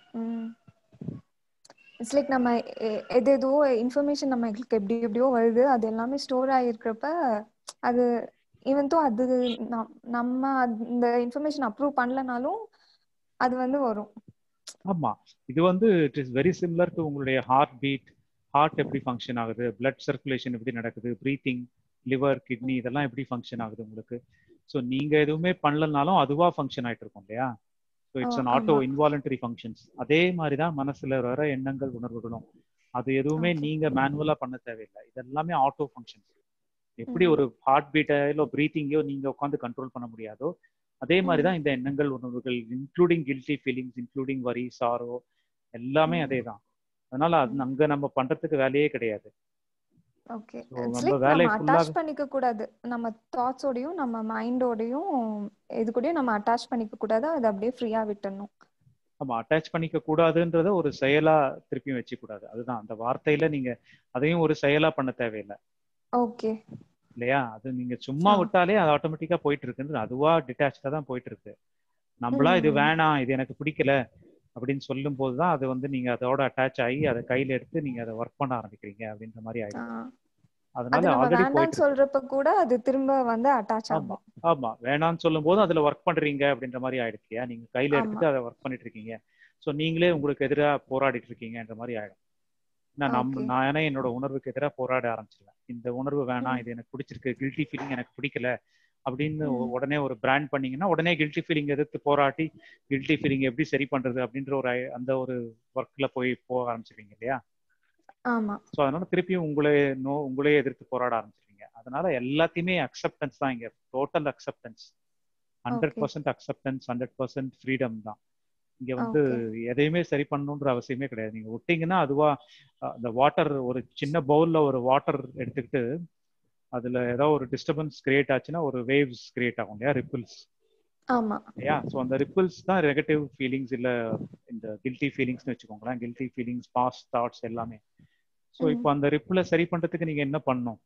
ம் இட்ஸ் லைக் நம்ம எ- எது எதோ இன்ஃபர்மேஷன் நம்மளுக்கு எப்படி எப்படியோ வருது அது எல்லாமே ஸ்டோர் ஆகிருக்கிறப்ப அது ஈவன் தோ அது நம்- நம்ம அந்த இன்ஃபர்மேஷன் அப்ரூவ் பண்ணலனாலும் அது வந்து வரும் ஆமா இது வந்து it is very similar to உங்களுடைய ஹார்ட் பீட் ஹார்ட் எப்படி ஃபங்க்ஷன் ஆகுது பிளட் சர்க்குலேஷன் எப்படி நடக்குது ப்ரீத்திங் லிவர் கிட்னி இதெல்லாம் எப்படி ஃபங்க்ஷன் ஆகுது உங்களுக்கு ஸோ நீங்க எதுவுமே பண்ணலனாலும் அதுவா ஃபங்க்ஷன் ஆயிட்டு இருக்கும் இல்லையா so oh it's an auto ஆமா இன்வாலண்டரி ஃபங்க்ஷன்ஸ் அதே மாதிரி தான் மனசுல வர எண்ணங்கள் உணர்வுகளும் அது எதுவுமே Okay. நீங்க மேனுவலா பண்ண தேவையில்லை இது எல்லாமே ஆட்டோ ஃபங்க்ஷன்ஸ் எப்படி ம். ஒரு ஹார்ட் பீட்டோ இல்லை ப்ரீத்திங்கோ நீங்க உட்காந்து கண்ட்ரோல் பண்ண முடியாதோ அதே மாதிரி ம். தான் இந்த எண்ணங்கள் உணர்வுகள் including guilty feelings including worry sorrow எல்லாமே ம். அதே தான் அதனால அது ம். அங்க நம்ம பண்றதுக்கு வேலையே கிடையாது ஓகே ஸோ இட்ஸ் நம்ம லைக் வேலை நம்ம ஃபுல்லாக அட்டாச் பண்ணிக்க கூடாது நம்ம தாட்ஸோடையும் நம்ம மைண்டோடையும் இது கூடயும் நம்ம அட்டாச் பண்ணிக்க கூடாது அதை அப்படியே ஃப்ரீயா விட்டுடணும் நம்ம அட்டாச் பண்ணிக்க கூடாதுன்றத ஒரு செயலா திருப்பியும் வச்சுக்க கூடாது அதுதான் அந்த வார்த்தையில நீங்க அதையும் ஒரு செயலா பண்ண தேவையில்லை ஓகே இல்லையா அது நீங்க சும்மா ஆ. விட்டாலே அது ஆட்டோமேட்டிக்கா போயிட்டு இருக்குன்றது அதுவா டிட்டாச்சா தான் போயிட்டு இருக்கு நம்மளா இது ம். வேணாம் இது எனக்கு பிடிக்கல அப்படின்னு சொல்லும் போது தான் அது வந்து நீங்க அதோட அட்டாச் ஆகி அதை கையில எடுத்து நீங்க அதை ஒர்க் பண்ண ஆரம்பிக்கிறீங்க அப்படின்ற மாதிரி ஆ. ஆயிடுது அது அதனால நம்ம ஆல்ரெடி வேண்டாம்னு போயிட்டு இருக்கு சொல்றப்ப கூட அது திரும்ப வந்து அட்டாச் ஆமா ஆகும் ஆமா வேணாம்னு சொல்லும் போது அதுல ஒர்க் பண்றீங்க அப்படின்ற மாதிரி ஆயிடுச்சு இல்லையா நீங்க கையில ஆமா எடுத்துட்டு அதை ஒர்க் பண்ணிட்டு இருக்கீங்க ஸோ நீங்களே உங்களுக்கு எதிராக போராடிட்டு இருக்கீங்கன்ற மாதிரி ஆயிடும் நான் நம்ம ஓகே நானே என்னோட உணர்வுக்கு எதிராக போராட ஆரம்பிச்சிருவேன் இந்த உணர்வு வேணாம் ம் இது எனக்கு பிடிச்சிருக்கு கில்ட்டி ஃபீலிங் எனக்கு பிடிக்கல அப்படின்னு உ- ம் உடனே ஒரு பிராண்ட் பண்ணீங்கன்னா உடனே கில்ட்டி ஃபீலிங் எதிர்த்து போராட்டி கில்ட்டி ஃபீலிங் எப்படி சரி பண்றது அப்படின்ற ஒரு ஐ- அந்த ஒரு ஒர்க்ல போய் போக ஆரம்பிச்சிருவீங்க இல்லையா ஆமா ஸோ அதனால திருப்பியும் உங்களே நோ உங்களே எதிர்த்து போராட ஆரம்பிச்சிருவீங்க அதனால எல்லாத்தையுமே அக்செப்டன்ஸ் தான் இங்க total acceptance hundred okay percent acceptance hundred percent freedom தான் இங்க வந்து ஓகே எதையுமே சரி பண்ணணுன்ற அவசியமே கிடையாது நீங்க விட்டீங்கன்னா அதுவா அஹ், அந்த வாட்டர் ஒரு சின்ன பவுல்ல ஒரு வாட்டர் எடுத்துக்கிட்டு அதுல ஏதோ ஒரு டிஸ்டர்பன்ஸ் கிரியேட் ஆச்சுன்னா ஒரு வேவ்ஸ் கிரியேட் ஆகும் இல்லையா ரிப்பிள்ஸ் ஆமா இல்லையா ஸோ அந்த ரிப்பிள்ஸ் தான் நெகட்டிவ் ஃபீலிங்ஸ் இல்ல இந்த கில்ட்டி ஃபீலிங்ஸ்னு வச்சுக்கோங்களேன் கில்ட்டி ஃபீலிங்ஸ் பாஸ்ட் தாட்ஸ் எல்லாமே ஸோ ம் இப்போ அந்த ரிப்பிளை சரி பண்றதுக்கு நீங்க என்ன பண்ணணும்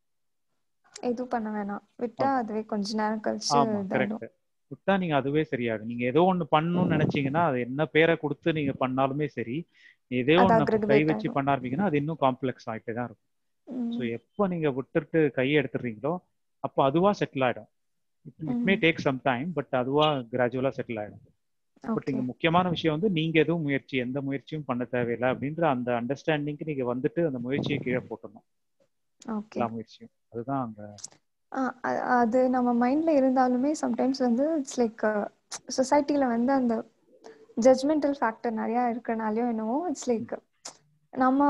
எதுவும் பண்ண வேணாம் விட்டா ஆமா அதுவே கொஞ்ச நேரம் கழிச்சு ஆமா இதாயிடும் கரெக்ட் விட்டா நீங்க அதுவே சரியாகும் நீங்க ஏதோ ஒண்ணு பண்ணணும்னு நினைச்சீங்கன்னா அது என்ன பேரை கொடுத்து நீங்க பண்ணாலுமே சரி ஏதோ அது ஒண்ணு கை அக்ரிகவேட் வச்சு ஆயிடும் பண்ண ஆரம்பிங்கன்னா அது இன்னும் காம்ப்ளெக்ஸ் ஆகிட்டே தான் இருக்கும் ஸோ ம் எப்போ நீங்க விட்டுட்டு கையை எடுத்துடுறீங்களோ அப்போ அதுவா செட்டில் ஆயிடும் இட் மே ம் டேக் சம் டைம் பட் அதுவா கிராஜுவலா செட்டில் ஆயிடும் பட் ஓகே இங்க முக்கியமான விஷயம் வந்து நீங்க எதுவும் முயற்சி எந்த முயற்சியும் பண்ண தேவையில்லை அப்படின்ற அந்த அண்டர்ஸ்டாண்டிங்க்கு நீங்க வந்துட்டு அந்த முயற்சியை கீழே போட்டணும் ஓகே எல்லா முயற்சியும் அதுதான் அங்க ஆ, அ- அது நம்ம மைண்ட்ல இருந்தாலுமே சம்டைம்ஸ் வந்து இட்ஸ் லைக் சொசைட்டில வந்து அந்த ஜட்மெண்டல் ஃபேக்டர் நிறைய இருக்கனாலயும் என்னவோ இட்ஸ் லைக் நம்ம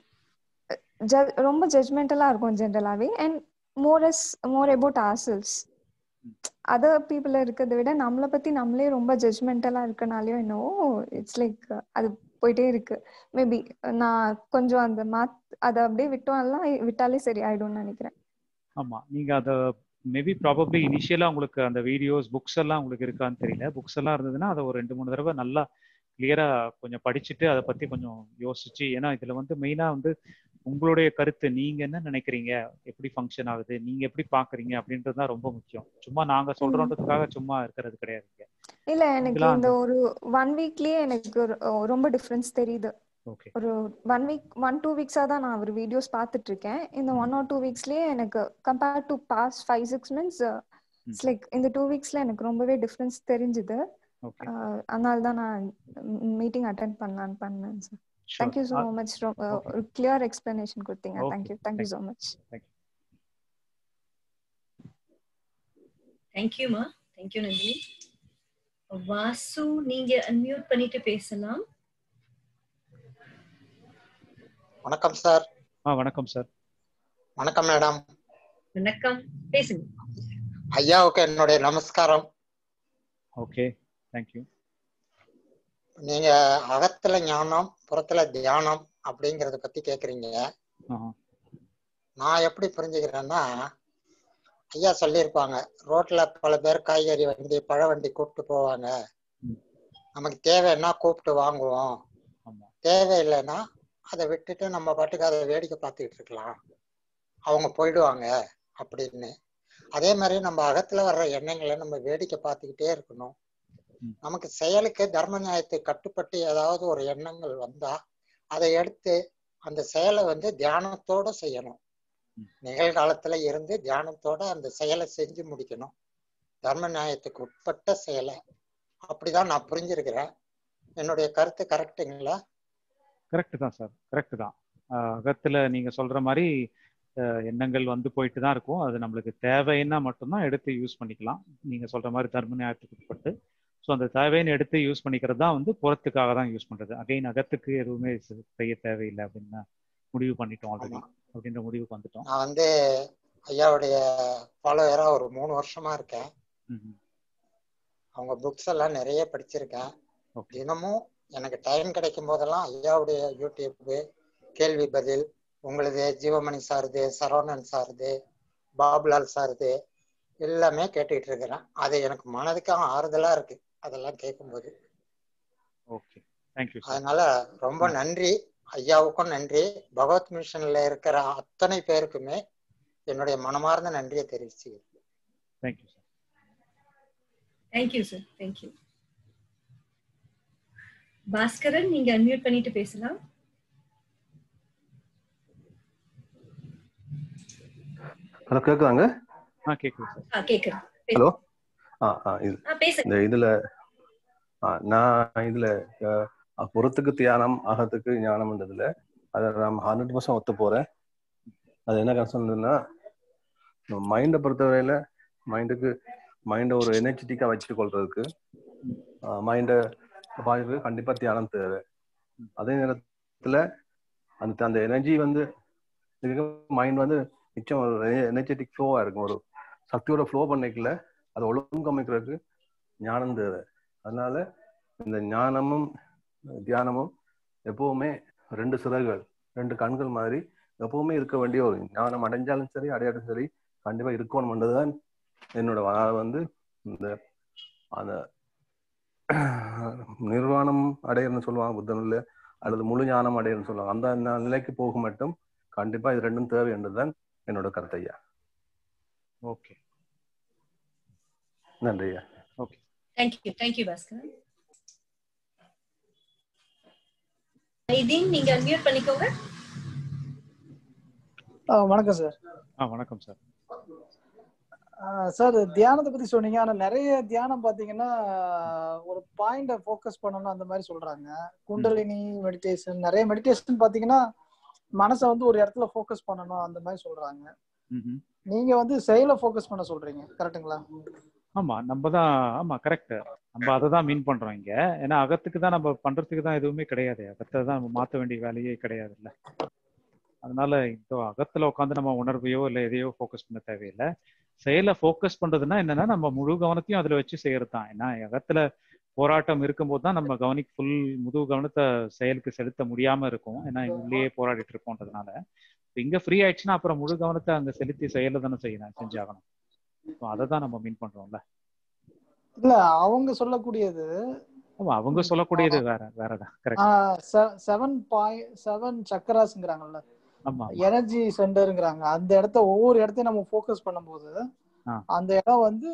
ju- ரொம்ப ஜட்மெண்டலா இருக்கும் ஜென்ரலாவே and more as more about ourselves other people இருக்கிறத விட நம்மளை பத்தி நம்மளே ரொம்ப ஜட்மெண்டலா இருக்கனாலயும் என்னவோ இட்ஸ் லைக் அது போயிட்டே இருக்கு மேபி நான் கொஞ்சம் அந்த மாத் அதை அப்படியே விட்டோம்லாம் விட்டாலே சரி ஆயிடும்னு நினைக்கிறேன் ஆமா நீங்க அத மேபி ப்ராபப்ளி இனிஷியலா உங்களுக்கு அந்த வீடியோஸ் புக்ஸ் எல்லாம் உங்களுக்கு இருக்கான்னு தெரியல புக்ஸ் எல்லாம் இருந்ததுன்னா அதை ஒரு ரெண்டு மூணு தடவை நல்லா கிளியரா கொஞ்சம் படிச்சுட்டு அதை பத்தி கொஞ்சம் யோசிச்சு ஏன்னா இதுல வந்து மெயினா வந்து உங்களுடைய கருத்து நீங்க என்ன நினைக்கிறீங்க எப்படி ஃபங்க்ஷன் ஆகுது நீங்க எப்படி பாக்குறீங்க அப்படின்றது தான் ரொம்ப முக்கியம் சும்மா நாங்க ம் சொல்றோன்றதுக்காக சும்மா இருக்கிறது கிடையாது இங்க. இல்ல எனக்கு நீங்களா இந்த அந்த ஒரு ஒன் வீக்லயே எனக்கு ஒரு- ரொம்ப டிஃபரன்ஸ் தெரியுது ஓகே ஒரு ஒன் வீக் ஒன் டூ வீக்ஸா தான் நான் அவர் வீடியோஸ் பார்த்துட்டு இருக்கேன் இந்த ஒன் ஆர் டூ வீக்ஸ்லயே எனக்கு compared to past five six months it's like இந்த டூ வீக்ஸ்ல எனக்கு ரொம்பவே டிஃபரன்ஸ் தெரிஞ்சுது ஓகே அஹ் அதனால தான் நான் மீட்டிங் அட்டென்ட் பண்ணலான்னு பண்ணேன் sir sure thank you so much okay ஒரு கிளியர் எக்ஸ்பிளனேஷன் கொடுத்தீங்க okay thank you thank you thank you so much thank you தேங்க்யூமா தேங்க்யூ நந்தினி வாசு நீங்க அன்மியூட் பண்ணிட்டு பேசலாம் வணக்கம் சார் ஆ வணக்கம் சார் வணக்கம் மேடம் வணக்கம் பேசுங்க ஐயாவுக்கு என்னுடைய நமஸ்காரம் ஓகே தேங்க்யூ நீங்க அகத்துல ஞானம் புறத்துல தியானம் அப்படிங்கறத பத்தி கேக்குறீங்க ஆஹா நான் எப்படி புரிஞ்சுக்கிறேன்னா ஐயா சொல்லியிருப்பாங்க ரோட்ல பல பேர் காய்கறி வண்டி பழ வண்டி கூப்பிட்டு போவாங்க ம் நமக்கு தேவைன்னா கூப்பிட்டு வாங்குவோம் ஆமா தேவையில்லைன்னா அதை விட்டுட்டு நம்ம பாட்டுக்கு அதை வேடிக்கை பார்த்துக்கிட்டு இருக்கலாம் அவங்க போயிடுவாங்க அப்படின்னு அதே மாதிரி நம்ம அகத்துல வர்ற எண்ணங்களை நம்ம வேடிக்கை பார்த்துக்கிட்டே இருக்கணும் ம் நமக்கு செயலுக்கு தர்ம நியாயத்துக்கு கட்டுப்பட்டு ஏதாவது ஒரு எண்ணங்கள் வந்தா அதை எடுத்து அந்த செயலை வந்து தியானத்தோட செய்யணும் ம் நிகழ்காலத்துல இருந்து தியானத்தோட அந்த செயலை செஞ்சு முடிக்கணும் தர்ம நியாயத்துக்கு உட்பட்ட செயலை அப்படிதான் நான் புரிஞ்சிருக்கிறேன் என்னுடைய கருத்து கரெக்டுங்களா கரெக்ட் தான் சார் கரெக்ட் தான் ஆஹ் அகத்துல நீங்க சொல்ற மாதிரி ஆஹ் எண்ணங்கள் வந்து போயிட்டு தான் இருக்கும் அது நம்மளுக்கு தேவைன்னா மட்டும்தான் எடுத்து யூஸ் பண்ணிக்கலாம் நீங்க சொல்ற மாதிரி தர்ம நியாயத்துக்கு உட்பட்டு ஸோ அந்த தேவைன்னு எடுத்து யூஸ் பண்ணிக்கிறது தான் வந்து புறத்துக்காக தான் யூஸ் பண்றது அகைன் அகத்துக்கு எதுவுமே செ- செய்ய தேவையில்லை அப்படின்னு முடிவு பண்ணிட்டோம் ஆல்ரெடி அப்படின்ற முடிவுக்கு வந்துட்டோம் நான் வந்து ஐயாவுடைய ஃபாலோவரா ஒரு மூணு வருஷமா இருக்கேன் ம்ஹும். அவங்க புக்ஸ் எல்லாம் நிறைய படிச்சிருக்கேன் Okay. தினமும் எனக்கு டைம் கிடைக்கும் போதெல்லாம் ஐயாவுடைய யூடியூப் கேள்வி பதில் உங்களுது ஜீவமணி சாருது சரவணன் சாருது பாபுலால் சாருது எல்லாமே கேட்டுக்கிட்டு இருக்கிறேன் அது எனக்கு மனதுக்கு ஆறுதலா இருக்கு அதெல்லாம் கேட்கும்போது ஓகே தேங்க்யூ சார் அதனால ரொம்ப நன்றி ஐயாவுக்கும் நன்றி பகவத் மிஷன்ல இருக்கிற அத்தனை பேருக்குமே என்னுடைய மனமார்ந்த நன்றியை தெரிவிச்சுக்கிறேன் thank you sir thank you sir thank you Baskaran நீங்க அன்மியூட் பண்ணிட்டு பேசலாம் ஹலோ கேக்குதாங்க ஆ கேட்குது சார் ஆ கேக்குறேன் ஹலோ ஆ ஆ இது ஆ பேசுங்க இந்த இதுல ஆ நான் இதுல அஹ், புறத்துக்கு தியானம் அகத்துக்கு ஞானம்ன்றதுல அதை நான் ஹண்ட்ரட் பர்சன்ட் ஒத்து போறேன் அது என்ன கன்சர்ன்னா மைண்டை பொறுத்தவரையில மைண்டுக்கு மைண்டை ஒரு எனர்ஜெட்டிக்கா வச்சுட்டு கொள்றதுக்கு மைண்டை பாதிப்பு கண்டிப்பா தியானம் தேவை அதே நேரத்துல அந்த அந்த எனர்ஜி வந்து மைண்ட் வந்து மிச்சம் ஒரு எனர்ஜெட்டிக் ஃப்ளோவா இருக்கும் ஒரு சக்தியோட ஃப்ளோ பண்ணிக்கல அதை ஒழுங்கமைக்கிறதுக்கு ஞானம் தேவை அதனால இந்த ஞானமும் தியானமும் எப்பவுமே ரெண்டு சிறகுகள் ரெண்டு கண்கள் மாதிரி எப்பவுமே இருக்க வேண்டிய ஒரு ஞானம் அடைஞ்சாலும் சரி அடையாட்டும் சரி கண்டிப்பா இருக்கணும்ன்றதுதான் என்னோட வ- வந்து இந்த அந்த நிர்வாணம் அடையணும்னு சொல்லுவாங்க புத்தனில் அல்லது முழு ஞானம் அடையணும்னு சொல்லுவாங்க அந்த ந- நிலைக்கு போக மட்டும் கண்டிப்பா இது ரெண்டும் தேவை என்றுதான் என்னோட கருத்து ஐயா ஓகே நன்றி ஐயா ஓகே தேங்க்யூ தேங்க்யூ பாஸ்கரன் ஐதீன் நீங்க அன்மியூட் பண்ணிக்கோங்க ஆ, வணக்கம் சார் ஆ வணக்கம் சார் சார் தியானத்தை பத்தி சொன்னீங்க ஆனா நிறைய தியானம் பாத்தீங்கன்னா ஒரு பாயிண்ட ஃபோக்கஸ் பண்ணணும் அந்த மாதிரி சொல்றாங்க குண்டலினி மெடிடேஷன் நிறைய மெடிடேஷன் பாத்தீங்கன்னா மனசை வந்து ஒரு இடத்துல ஃபோக்கஸ் பண்ணணும் அந்த மாதிரி சொல்றாங்க ம்ஹும். நீங்க வந்து செயலை ஃபோக்கஸ் பண்ண சொல்றீங்க கரெக்ட்டுங்களா ஆமா நம்ம தான் ஆமா கரெக்ட் நம்ம அதை தான் மீன் பண்றோம் இங்க ஏன்னா அகத்துக்கு தான் நம்ம பண்றதுக்கு தான் எதுவுமே கிடையாது அகத்தை தான் நம்ம மாத்த வேண்டிய வேலையே கிடையாது இல்ல அதனால இந்த அகத்துல உட்காந்து நம்ம உணர்வையோ இல்லை எதையோ ஃபோக்கஸ் பண்ண தேவையில்லை செயலை ஃபோக்கஸ் பண்றதுன்னா என்னன்னா நம்ம முழு கவனத்தையும் அதுல வச்சு செய்யறது தான் ஏன்னா அகத்துல போராட்டம் இருக்கும்போது தான் நம்ம கவனிக்கு ஃபுல் முழு கவனத்தை செயலுக்கு செலுத்த முடியாம இருக்கும் ஏன்னா உள்ளேயே போராடிட்டு இருக்கோன்றதுனால இப்ப இங்க ஃப்ரீ ஆயிடுச்சுன்னா அப்புறம் முழு கவனத்தை அங்க செலுத்தி செயலை தானே செய்யணும் செஞ்சாகணும் இப்போ அதை தான் நம்ம மீன் பண்றோம்ல இல்ல அவங்க சொல்லக்கூடியது ஆமா அவங்க சொல்லக்கூடியது வேற வேறதான் கரெக்ட் செவன் பாயிண்ட் செவன் சக்கராஸ்ங்கிறாங்கல்ல ஆமா எனர்ஜி சென்டருங்கிறாங்க அந்த இடத்த ஒவ்வொரு இடத்தையும் நம்ம ஃபோக்கஸ் பண்ணும்போது ஆ. அந்த இடம் வந்து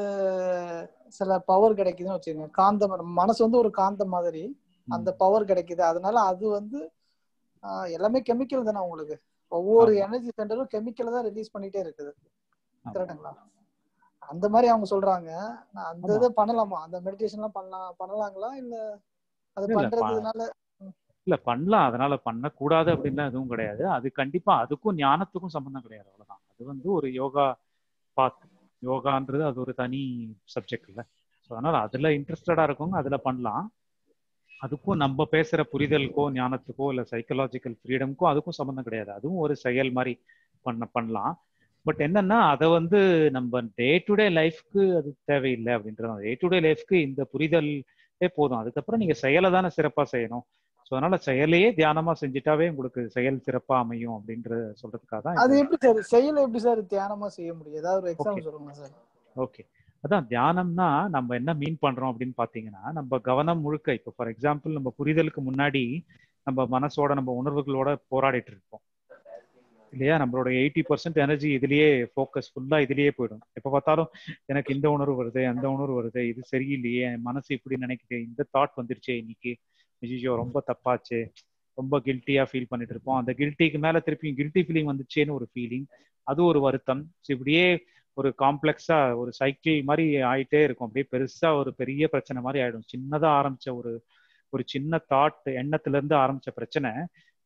சில பவர் கிடைக்குதுன்னு வச்சுக்கோங்க காந்தம் நம்ம மனசு வந்து ஒரு காந்தம் மாதிரி அந்த பவர் கிடைக்குது அதனால அது வந்து ஆஹ், எல்லாமே கெமிக்கல் தானே உங்களுக்கு ஒவ்வொரு எனர்ஜி சென்டரும் கெமிக்கல் தான் ரிலீஸ் பண்ணிட்டே இருக்குது கரெக்டுங்களா அந்த மாதிரி அவங்க சொல்றாங்க நான் அந்த ஆமா. இதை பண்ணலாமா அந்த மெடிடேஷன்லாம் பண்ணலாம் பண்ணலாங்களா இல்ல அது இல்ல, இல்ல, ப- பண்றதுனால இல்ல பண்ணலாம் அதனால பண்ணக்கூடாது அப்படின்லாம் எதுவும் கிடையாது அது கண்டிப்பா அதுக்கும் ஞானத்துக்கும் சம்பந்தம் கிடையாது அவ்வளவுதான் அது வந்து ஒரு யோகா பாத் யோகான்றது அது ஒரு தனி சப்ஜெக்ட் இல்ல ஸோ அதனால அதுல இன்ட்ரெஸ்டடா இருக்கவங்க அதுல பண்ணலாம் அதுக்கும் நம்ம பேசுற புரிதலுக்கோ ஞானத்துக்கோ இல்ல சைக்கலாஜிக்கல் ஃப்ரீடம்க்கோ அதுக்கும் சம்பந்தம் கிடையாது அதுவும் ஒரு செயல் மாதிரி பண்ண பண்ணலாம் பட் என்னன்னா அதை வந்து நம்ம டே டு டே லைஃப்க்கு அது தேவையில்லை அப்படின்றது டே டு டே லைஃப்க்கு இந்த புரிதலே போதும் அதுக்கப்புறம் நீங்க செயலை தானே சிறப்பா செய்யணும் ஸோ அதனால செயலையே தியானமா செஞ்சுட்டாவே உங்களுக்கு செயல் சிறப்பா அமையும் அப்படின்ற சொல்றதுக்காக தான் அது இது எப்படி சார் செயலை எப்படி சார் தியானமா செய்ய முடியும் ஏதாவது ஒரு ஓகே எக்ஸாம்பிள் சொல்லுங்க சார் ஓகே அதான் தியானம்னா நம்ம என்ன மீன் பண்றோம் அப்படின்னு பாத்தீங்கன்னா நம்ம கவனம் முழுக்க இப்போ ஃபார் எக்ஸாம்பிள் நம்ம புரிதலுக்கு முன்னாடி நம்ம மனசோட நம்ம உணர்வுகளோட போராடிட்டு இருப்போம் இல்லையா நம்மளோட எயிட்டி பர்சன்ட் எனர்ஜி இதுலயே ஃபோக்கஸ் ஃபுல்லா இதுலயே போயிடும் எப்ப பார்த்தாலும் எனக்கு இந்த உணர்வு வருது அந்த உணர்வு வருது இது சரியில்லையே என் மனசு இப்படி நினைக்குது இந்த தாட் வந்துருச்சே இன்னைக்கு ஐயோ ரொம்ப தப்பாச்சு ரொம்ப கில்ட்டியா ஃபீல் பண்ணிட்டு இருப்போம் அந்த கில்ட்டிக்கு மேல திருப்பி கில்ட்டி ஃபீலிங் வந்துச்சேன்னு ஒரு ஃபீலிங் அது ஒரு வருத்தம் ஸோ இப்படியே ஒரு காம்ப்ளெக்ஸா ஒரு சைக்கிள் மாதிரி ஆயிட்டே இருக்கும் அப்படியே பெருசா ஒரு பெரிய பிரச்சனை மாதிரி ஆயிடும் சின்னதா ஆரம்பிச்ச ஒரு ஒரு சின்ன தாட் எண்ணத்துல இருந்து ஆரம்பிச்ச பிரச்சனை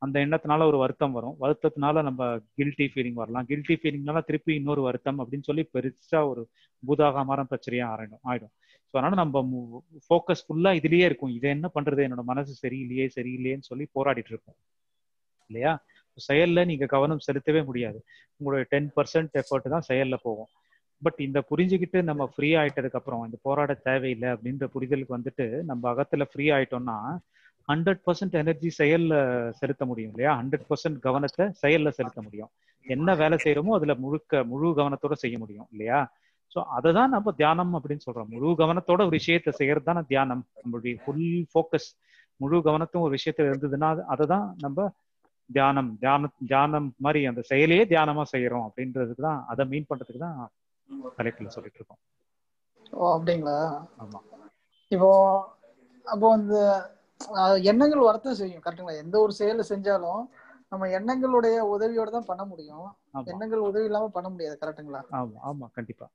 அந்த எண்ணத்தினால ஒரு வருத்தம் வரும் வருத்தத்தினால நம்ம கில்ட்டி ஃபீலிங் வரலாம் கில்ட்டி ஃபீலிங்னால திருப்பி இன்னொரு வருத்தம் அப்படின்னு சொல்லி பெருசா ஒரு பூதாகமாரம் பிரச்சனையா ஆயிடும் ஆயிடும் ஸோ அதனால நம்ம ஃபோக்கஸ் ஃபுல்லா இதுலயே இருக்கும் இதை என்ன பண்றது என்னோட மனசு சரியில்லையே சரியில்லையேன்னு சொல்லி போராடிட்டு இருக்கோம் இல்லையா செயல்ல நீங்க கவனம் செலுத்தவே முடியாது உங்களுடைய டென் பர்சன்ட் எஃபர்ட் தான் செயல்ல போகும் பட் இந்த புரிஞ்சுக்கிட்டு நம்ம ஃப்ரீ ஆயிட்டதுக்கு அப்புறம் இந்த போராட தேவையில்லை அப்படின்ற புரிதலுக்கு வந்துட்டு நம்ம அகத்துல ஃப்ரீ ஆயிட்டோம்னா ஹண்ட்ரட் பர்சன்ட் எனர்ஜி செயல்ல செலுத்த முடியும் இல்லையா ஹண்ட்ரட் பர்சன்ட் கவனத்தை செயல்ல செலுத்த முடியும் என்ன வேலை செய்யறோமோ அதுல முழுக்க முழு கவனத்தோட செய்ய முடியும் இல்லையா ஸோ அதை தான் நம்ம தியானம் அப்படின்னு சொல்றோம் முழு கவனத்தோட ஒரு விஷயத்தை செய்யறது தானே தியானம் நம்மளுடைய ஃபுல் ஃபோக்கஸ் முழு கவனத்தும் ஒரு விஷயத்துல இருந்ததுன்னா அதை தான் நம்ம தியானம் தியான தியானம் மாதிரி அந்த செயலையே தியானமா செய்யறோம் அப்படின்றதுக்கு தான் அதை மீன் பண்றதுக்கு தான் தலைப்புல சொல்லிட்டு இருக்கோம் ஓ அப்படிங்களா ஆமா இப்போ அப்போ அந்த அஹ், எண்ணங்கள் வரத்தான் செய்யும் கரெக்டுங்களா எந்த ஒரு செயலை செஞ்சாலும் நம்ம எண்ணங்களுடைய உதவியோட தான் பண்ண முடியும் ஆமா எண்ணங்கள் உதவி இல்லாம பண்ண முடியாது கரெக்டுங்களா ஆமா ஆமா கண்டிப்பா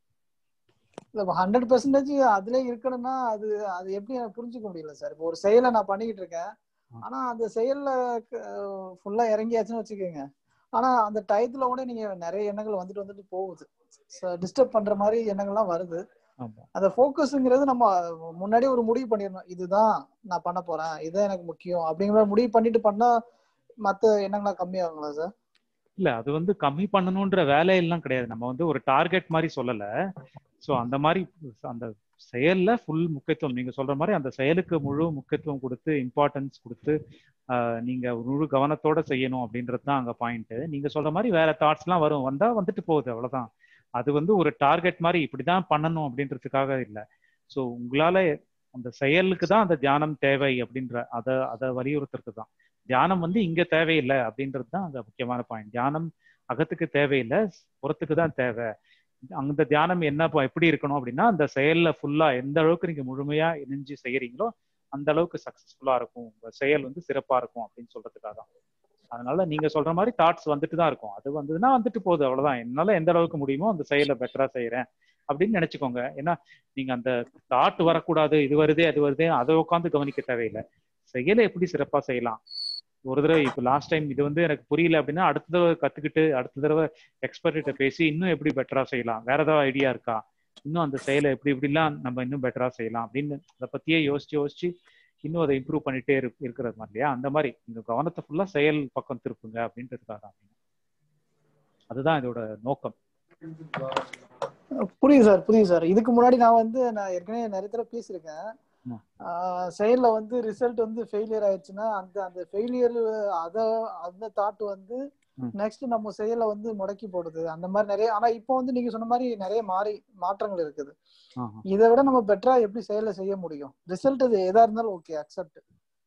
ஹண்ட்ரட் பெர்சன்டேஜ் அதுல இருக்கணும்னா அது அது எப்படி எனக்கு புரிஞ்சுக்க முடியல சார் இப்போ ஒரு செயலை நான் பண்ணிக்கிட்டு இருக்கேன் ஆனா அந்த செயல்ல ஃபுல்லா இறங்கியாச்சுன்னு வச்சுக்கோங்க ஆனா அந்த டயத்துல கூட நீங்க நிறைய எண்ணங்கள் வந்துட்டு வந்துட்டு போகுது டிஸ்டர்ப் பண்ற மாதிரி எண்ணங்கள்லாம் வருது ஆமா அந்த ஃபோக்கஸ்ங்கிறது நம்ம முன்னாடி ஒரு முடிவு பண்ணிடணும் இதுதான் நான் பண்ண போறேன் இதுதான் எனக்கு முக்கியம் அப்படிங்கிற மாதிரி முடிவு பண்ணிட்டு பண்ணா மத்த எண்ணங்கள்லாம் கம்மியாகுங்களா சார் இல்ல அது வந்து கம்மி பண்ணணும்ன்ற வேலையெல்லாம் கிடையாது நம்ம வந்து ஒரு டார்கெட் மாதிரி சொல்லல சோ அந்த மாதிரி அந்த செயல்ல ஃபுல் முக்கியத்துவம் நீங்க சொல்ற மாதிரி அந்த செயலுக்கு முழு முக்கியத்துவம் கொடுத்து இம்பார்ட்டன்ஸ் கொடுத்து ஆஹ், நீங்க முழு கவனத்தோட செய்யணும் அப்படின்றது தான் அங்க பாயிண்ட் நீங்க சொல்ற மாதிரி வேற தாட்ஸ் எல்லாம் வரும் வந்தா வந்துட்டு போகுது அவ்வளவுதான் அது வந்து ஒரு டார்கெட் மாதிரி இப்படிதான் பண்ணணும் அப்படின்றதுக்காக இல்லை ஸோ உங்களால அந்த செயலுக்கு தான் அந்த தியானம் தேவை அப்படின்ற அதை அதை வலியுறுத்துறது தான் தியானம் வந்து இங்க தேவையில்லை அப்படின்றது தான் அந்த முக்கியமான பாயிண்ட் தியானம் அகத்துக்கு தேவையில்லை புறத்துக்கு தான் தேவை அந்த தியானம் என்ன ப- எப்படி இருக்கணும் அப்படின்னா அந்த செயல்ல ஃபுல்லா எந்த அளவுக்கு நீங்க முழுமையா இணைஞ்சு செய்யறீங்களோ அந்த அளவுக்கு சக்சஸ்ஃபுல்லா இருக்கும் உங்க செயல் வந்து சிறப்பா இருக்கும் அப்படின்னு சொல்றதுக்காக தான் அதனால நீங்க சொல்ற மாதிரி தாட்ஸ் வந்துட்டு தான் இருக்கும் அது வந்ததுன்னா வந்துட்டு போகுது அவ்வளவுதான் என்னால எந்த அளவுக்கு முடியுமோ அந்த செயலை பெட்டரா செய்யறேன் அப்படின்னு நினைச்சுக்கோங்க ஏன்னா நீங்க அந்த தாட் வரக்கூடாது இது வருதே அது வருதே அதை உட்காந்து கவனிக்க தேவையில்லை செயலை எப்படி சிறப்பா செய்யலாம் ஒரு தடவை இப்போ லாஸ்ட் டைம் இது வந்து எனக்கு புரியல அப்படின்னா அடுத்த தடவை கத்துக்கிட்டு அடுத்த தடவை எக்ஸ்பர்ட் கிட்ட பேசி இன்னும் எப்படி பெட்டரா செய்யலாம் வேற ஏதாவது ஐடியா இருக்கா இன்னும் அந்த செயலை எப்படி இப்படிலாம் நம்ம இன்னும் பெட்டரா செய்யலாம் அப்படின்னு அதை பத்தியே யோசிச்சு யோசிச்சு இன்னும் அதை இம்ப்ரூவ் பண்ணிட்டே இரு- இருக்கிறது மாதிரி இல்லையா அந்த மாதிரி இந்த கவனத்தை ஃபுல்லா செயல் பக்கம் திருப்புங்க அப்படின்றதுக்காக தான் அதுதான் இதோட நோக்கம் புரியுது சார் புரியுது சார் இதுக்கு முன்னாடி நான் வந்து நான் ஏற்கனவே நிறைய தடவை பேசியிருக்கேன் ம். ஆஹ் செயல்ல வந்து ரிசல்ட் வந்து ஃபெயிலியர் ஆயிடுச்சுன்னா அந்த அந்த ஃபெயிலியர் அத அந்த தாட் வந்து ம். நெக்ஸ்ட் நம்ம செயலை வந்து முடக்கி போடுது அந்த மாதிரி நிறைய ஆனா இப்போ வந்து நீங்க சொன்ன மாதிரி நிறைய மாறி மாற்றங்கள் இருக்குது ஆஹா. இதை விட நம்ம பெட்டரா எப்படி செயலை செய்ய முடியும் ரிசல்ட் இது எதா இருந்தாலும் okay accept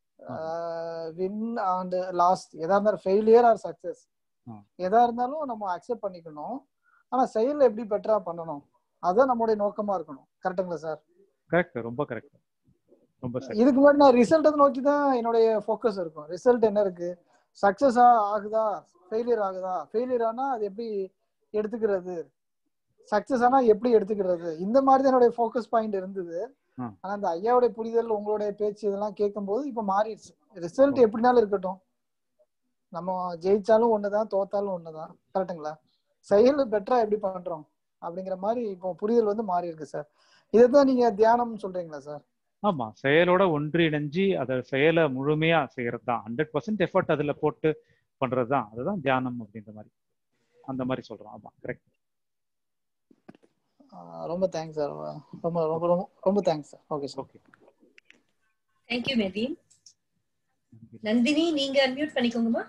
win and lost எதா இருந்தாலும் ஃபெயிலியர் ஆர் சக்சஸ் ஆ. எதா இருந்தாலும் நம்ம அக்செப்ட் பண்ணிக்கணும் ஆனா செயல் எப்படி பெட்டரா பண்ணணும் அதான் நம்மளுடைய நோக்கமா இருக்கணும் கரெக்ட்டுங்களா சார் கரெக்ட் ரொம்ப கரெக்ட் ரொம்ப சரி இதுக்கு முன்னாடி நான் ரிசல்ட் நோக்கி தான் என்னுடைய ஃபோக்கஸ் இருக்கும் ரிசல்ட் என்ன இருக்கு சக்சஸ் ஆகுதா ஃபெயிலியர் ஆகுதா ஃபெயிலியர் ஆனா அது எப்படி எடுத்துக்கிறது சக்சஸ் ஆனா எப்படி எடுத்துக்கிறது இந்த மாதிரி தான் என்னுடைய ஃபோக்கஸ் பாயிண்ட் இருந்தது ஆ. ஆனா அந்த ஐயாவுடைய புரிதல் உங்களுடைய பேச்சு இதெல்லாம் கேட்கும்போது இப்ப மாறிடுச்சு ரிசல்ட் எப்படினாலும் இருக்கட்டும் நம்ம ஜெயிச்சாலும் ஒண்ணுதான் தோத்தாலும் ஒண்ணுதான் கரெக்ட்டுங்களா செயல் பெட்டரா எப்படி பண்றோம் அப்படிங்கிற மாதிரி இப்போ புரிதல் வந்து மாறி இருக்கு சார் இதைதான் நீங்க தியானம்னு சொல்றீங்களா சார் ஆமா செயலோட ஒன்றிணைஞ்சு அதை செயலை முழுமையா செய்யறது தான் ஹண்ட்ரட் பர்சன்ட் எஃபர்ட் அதுல போட்டு பண்றது தான் அதுதான் தியானம் அப்படின்ற மாதிரி அந்த மாதிரி சொல்றோம் ஆமா கரெக்ட் ஆஹ் ரொம்ப தேங்க்ஸ் சார் ரொம்ப ரொம்ப ரொம்ப ரொம்ப thanks sir okay sir okay thank you மெதீன் நந்தினி நீங்க அன்மியூட் பண்ணிக்கோங்கம்மா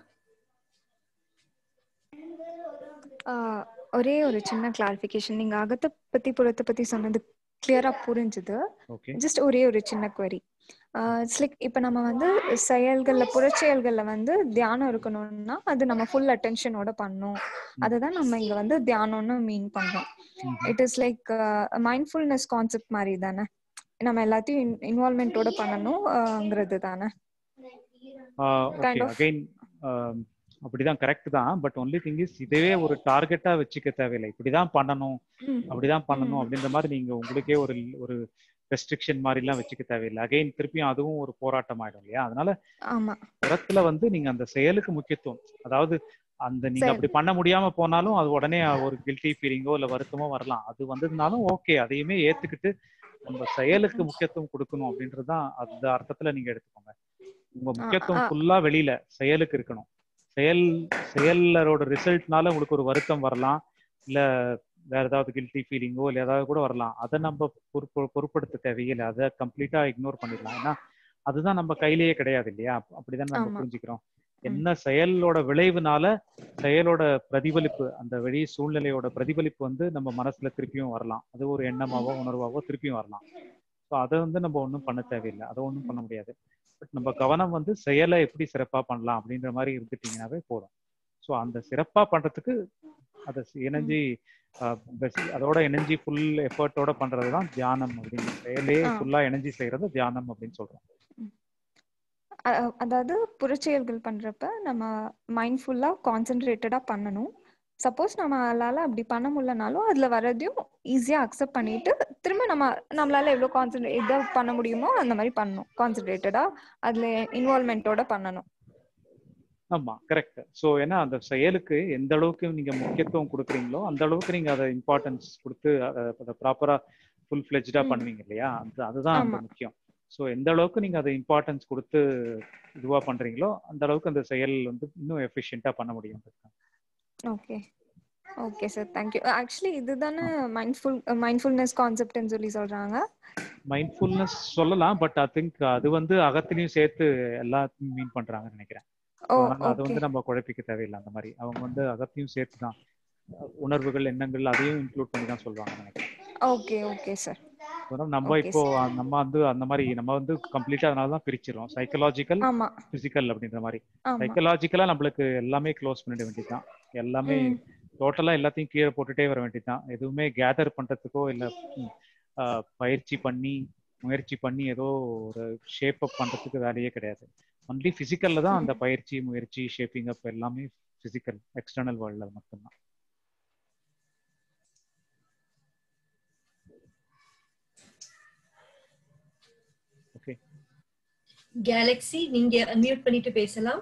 ஆஹ் ஒரே ஒரு சின்ன கிளாரிஃபிகேஷன் நீங்க அகத்தை பத்தி புறத்தை பத்தி சொன்னது கிளியரா புரிஞ்சுது ஓகே ஜஸ்ட் ஒரே ஒரு சின்ன query இட்ஸ் லைக் இப்போ நம்ம வந்து செயல்கள்ல புறச்செயல்கள்ல வந்து தியானம் இருக்கணும்னா அது நம்ம ஃபுல் அட்டென்ஷனோட பண்ணணும் அதை தான் நம்ம இங்க வந்து தியானம்னு மீன் பண்றோம் it is like mindfulness concept மாதிரி தானே நம்ம எல்லாத்தையும் இன்வால்மெண்ட்டோட பண்ணணும்ங்கிறது தானே ஓகே Kind of. அகைன் அப்படிதான் கரெக்ட் தான் பட் ஒன்லி திங் இஸ் இதுவே ஒரு டார்கெட்டா வச்சுக்க தேவையில்லை இப்படிதான் பண்ணணும் ம். அப்படிதான் பண்ணணும் ம். அப்படின்ற மாதிரி நீங்க உங்களுக்கே ஒரு ஒரு ரெஸ்ட்ரிக்ஷன் மாதிரிலாம் வச்சுக்க தேவையில்லை அகைன் திருப்பியும் அதுவும் ஒரு போராட்டம் ஆயிடும் இல்லையா அதனால ஆமா புறத்துல வந்து நீங்க அந்த செயலுக்கு முக்கியத்துவம் அதாவது அந்த நீங்க சரி. அப்படி பண்ண முடியாம போனாலும் அது உடனே ஒரு கில்ட்டி ஃபீலிங்கோ இல்ல வருத்தமோ வரலாம் அது வந்ததுனாலும் ஓகே அதையுமே ஏத்துக்கிட்டு நம்ம செயலுக்கு முக்கியத்துவம் கொடுக்கணும் அப்படின்றதுதான் அந்த அர்த்தத்துல நீங்க எடுத்துக்கோங்க உங்க முக்கியத்துவம் ஆ. ஃபுல்லா வெளியில செயலுக்கு இருக்கணும் செயல் செயலரோட ரிசல்ட்னால உங்களுக்கு ஒரு வருத்தம் வரலாம் இல்ல வேற ஏதாவது கில்ட்டி ஃபீலிங்கோ இல்ல ஏதாவது கூட வரலாம் அதை நம்ம பொறுப்பு பொருட்படுத்த தேவையில்லை அதை கம்ப்ளீட்டா இக்னோர் பண்ணிடலாம் ஏன்னா அதுதான் நம்ம கையிலேயே கிடையாது இல்லையா அப்ப- அப்படிதானே நம்ம ஆமா. புரிஞ்சுக்கிறோம் என்ன செயலோட விளைவுனால செயலோட பிரதிபலிப்பு அந்த வெளி சூழ்நிலையோட பிரதிபலிப்பு வந்து நம்ம மனசுல திருப்பியும் வரலாம் அது ஒரு எண்ணமாவோ உணர்வாவோ திருப்பியும் வரலாம் ஸோ அதை வந்து நம்ம ஒன்றும் பண்ண தேவையில்லை அதை ஒன்றும் பண்ண முடியாது பட் நம்ம கவனம் வந்து செயலை எப்படி சிறப்பா பண்ணலாம் அப்படின்ற மாதிரி இருந்துட்டீங்கன்னாவே போதும் ஸோ அந்த சிறப்பா பண்றதுக்கு அதை இணைஞ்சி அதோட இணைஞ்சி ஃபுல் எஃபர்ட்டோட பண்றது தான் தியானம் அப்படின்னு செயலே ஆ. ஃபுல்லா இணைஞ்சி செய்யறது தியானம் அப்படின்னு சொல்றோம் அ- அதாவது புறச்செயல்கள் பண்றப்ப நம்ம மைண்ட்ஃபுல்லா கான்சென்ட்ரேட்டடா பண்ணணும் சப்போஸ் நம்மளால அப்படி பண்ண முடியலனாலும் அதுல வர்றதையும் ஈஸியா அக்செப்ட் பண்ணிட்டு திரும்ப நம்ம நம்மளால எவ்வளவு கான்சென்ட்ரேட் இதை பண்ண முடியுமோ அந்த மாதிரி பண்ணணும் கான்சென்ட்ரேட்டடா அதுல இன்வால்மெண்ட்டோட பண்ணணும் ஆமா கரெக்ட் ஸோ ஏன்னா அந்த செயலுக்கு எந்த அளவுக்கு நீங்க முக்கியத்துவம் கொடுக்குறீங்களோ அந்த அளவுக்கு நீங்க அதை இம்பார்ட்டன்ஸ் கொடுத்து அதை ப்ராப்பரா ஃபுல் ஃபிளெஜ்டா ம். பண்ணுவீங்க இல்லையா அந்த அதுதான் அந்த ஆமா. முக்கியம் ஸோ எந்த அளவுக்கு நீங்க அதை இம்பார்ட்டன்ஸ் கொடுத்து இதுவா பண்றீங்களோ அந்த அளவுக்கு அந்த செயல் வந்து இன்னும் எஃபிஷியண்டா பண்ண முடியும் okay okay sir thank you actually இதுதானே மைண்ட்ஃபுல் மைண்ட்ஃபுல்னஸ் கான்செப்ட்னு சொல்லி சொல்றாங்க மைண்ட்ஃபுல்னஸ் சொல்லலாம் பட் ஐ திங்க் அது வந்து அகத்திலையும் சேர்த்து எல்லாத்தையும் மீன் பண்றாங்கன்னு நினைக்கிறேன் ஓ அதனால அது ஓகே வந்து நம்ம குழப்பிக்க தேவையில்லை அந்த மாதிரி அவங்க வந்து அகத்தையும் சேர்த்து தான் உணர்வுகள் எண்ணங்கள் அதையும் இன்க்ளூட் பண்ணி தான் சொல்லுவாங்க நினைக்கிறேன் ஓகே ஓகே சார் அதனால நம்ம ஓகே இப்போ நம்ம வந்து அந்த மாதிரி நம்ம வந்து கம்ப்ளீட்டா அதனால தான் பிரிச்சிரும் சைக்கலாஜிக்கல் ஆமா பிசிக்கல் அப்படின்ற மாதிரி ஆமா சைக்கலாஜிக்கலா நம்மளுக்கு எல்லாமே க்ளோஸ் பண்ணிட வேண்டியதுதான் எல்லாமே ம் டோட்டலா எல்லாத்தையும் கீழே போட்டுட்டே வர வேண்டியதுதான் எதுவுமே கேதர் பண்றதுக்கோ இல்ல ம், ஆஹ், பயிற்சி பண்ணி முயற்சி பண்ணி ஏதோ ஒரு ஷேப் அப் பண்றதுக்கு வேலையே கிடையாது ஒன்லி பிசிக்கல்ல தான் அந்த பயிற்சி முயற்சி ஷேப்பிங் அப் எல்லாமே பிசிக்கல் எக்ஸ்டர்னல் வேர்ல்ட்ல மட்டும்தான் ஓகே கேலக்ஸி நீங்க அன்மியூட் பண்ணிட்டு பேசலாம்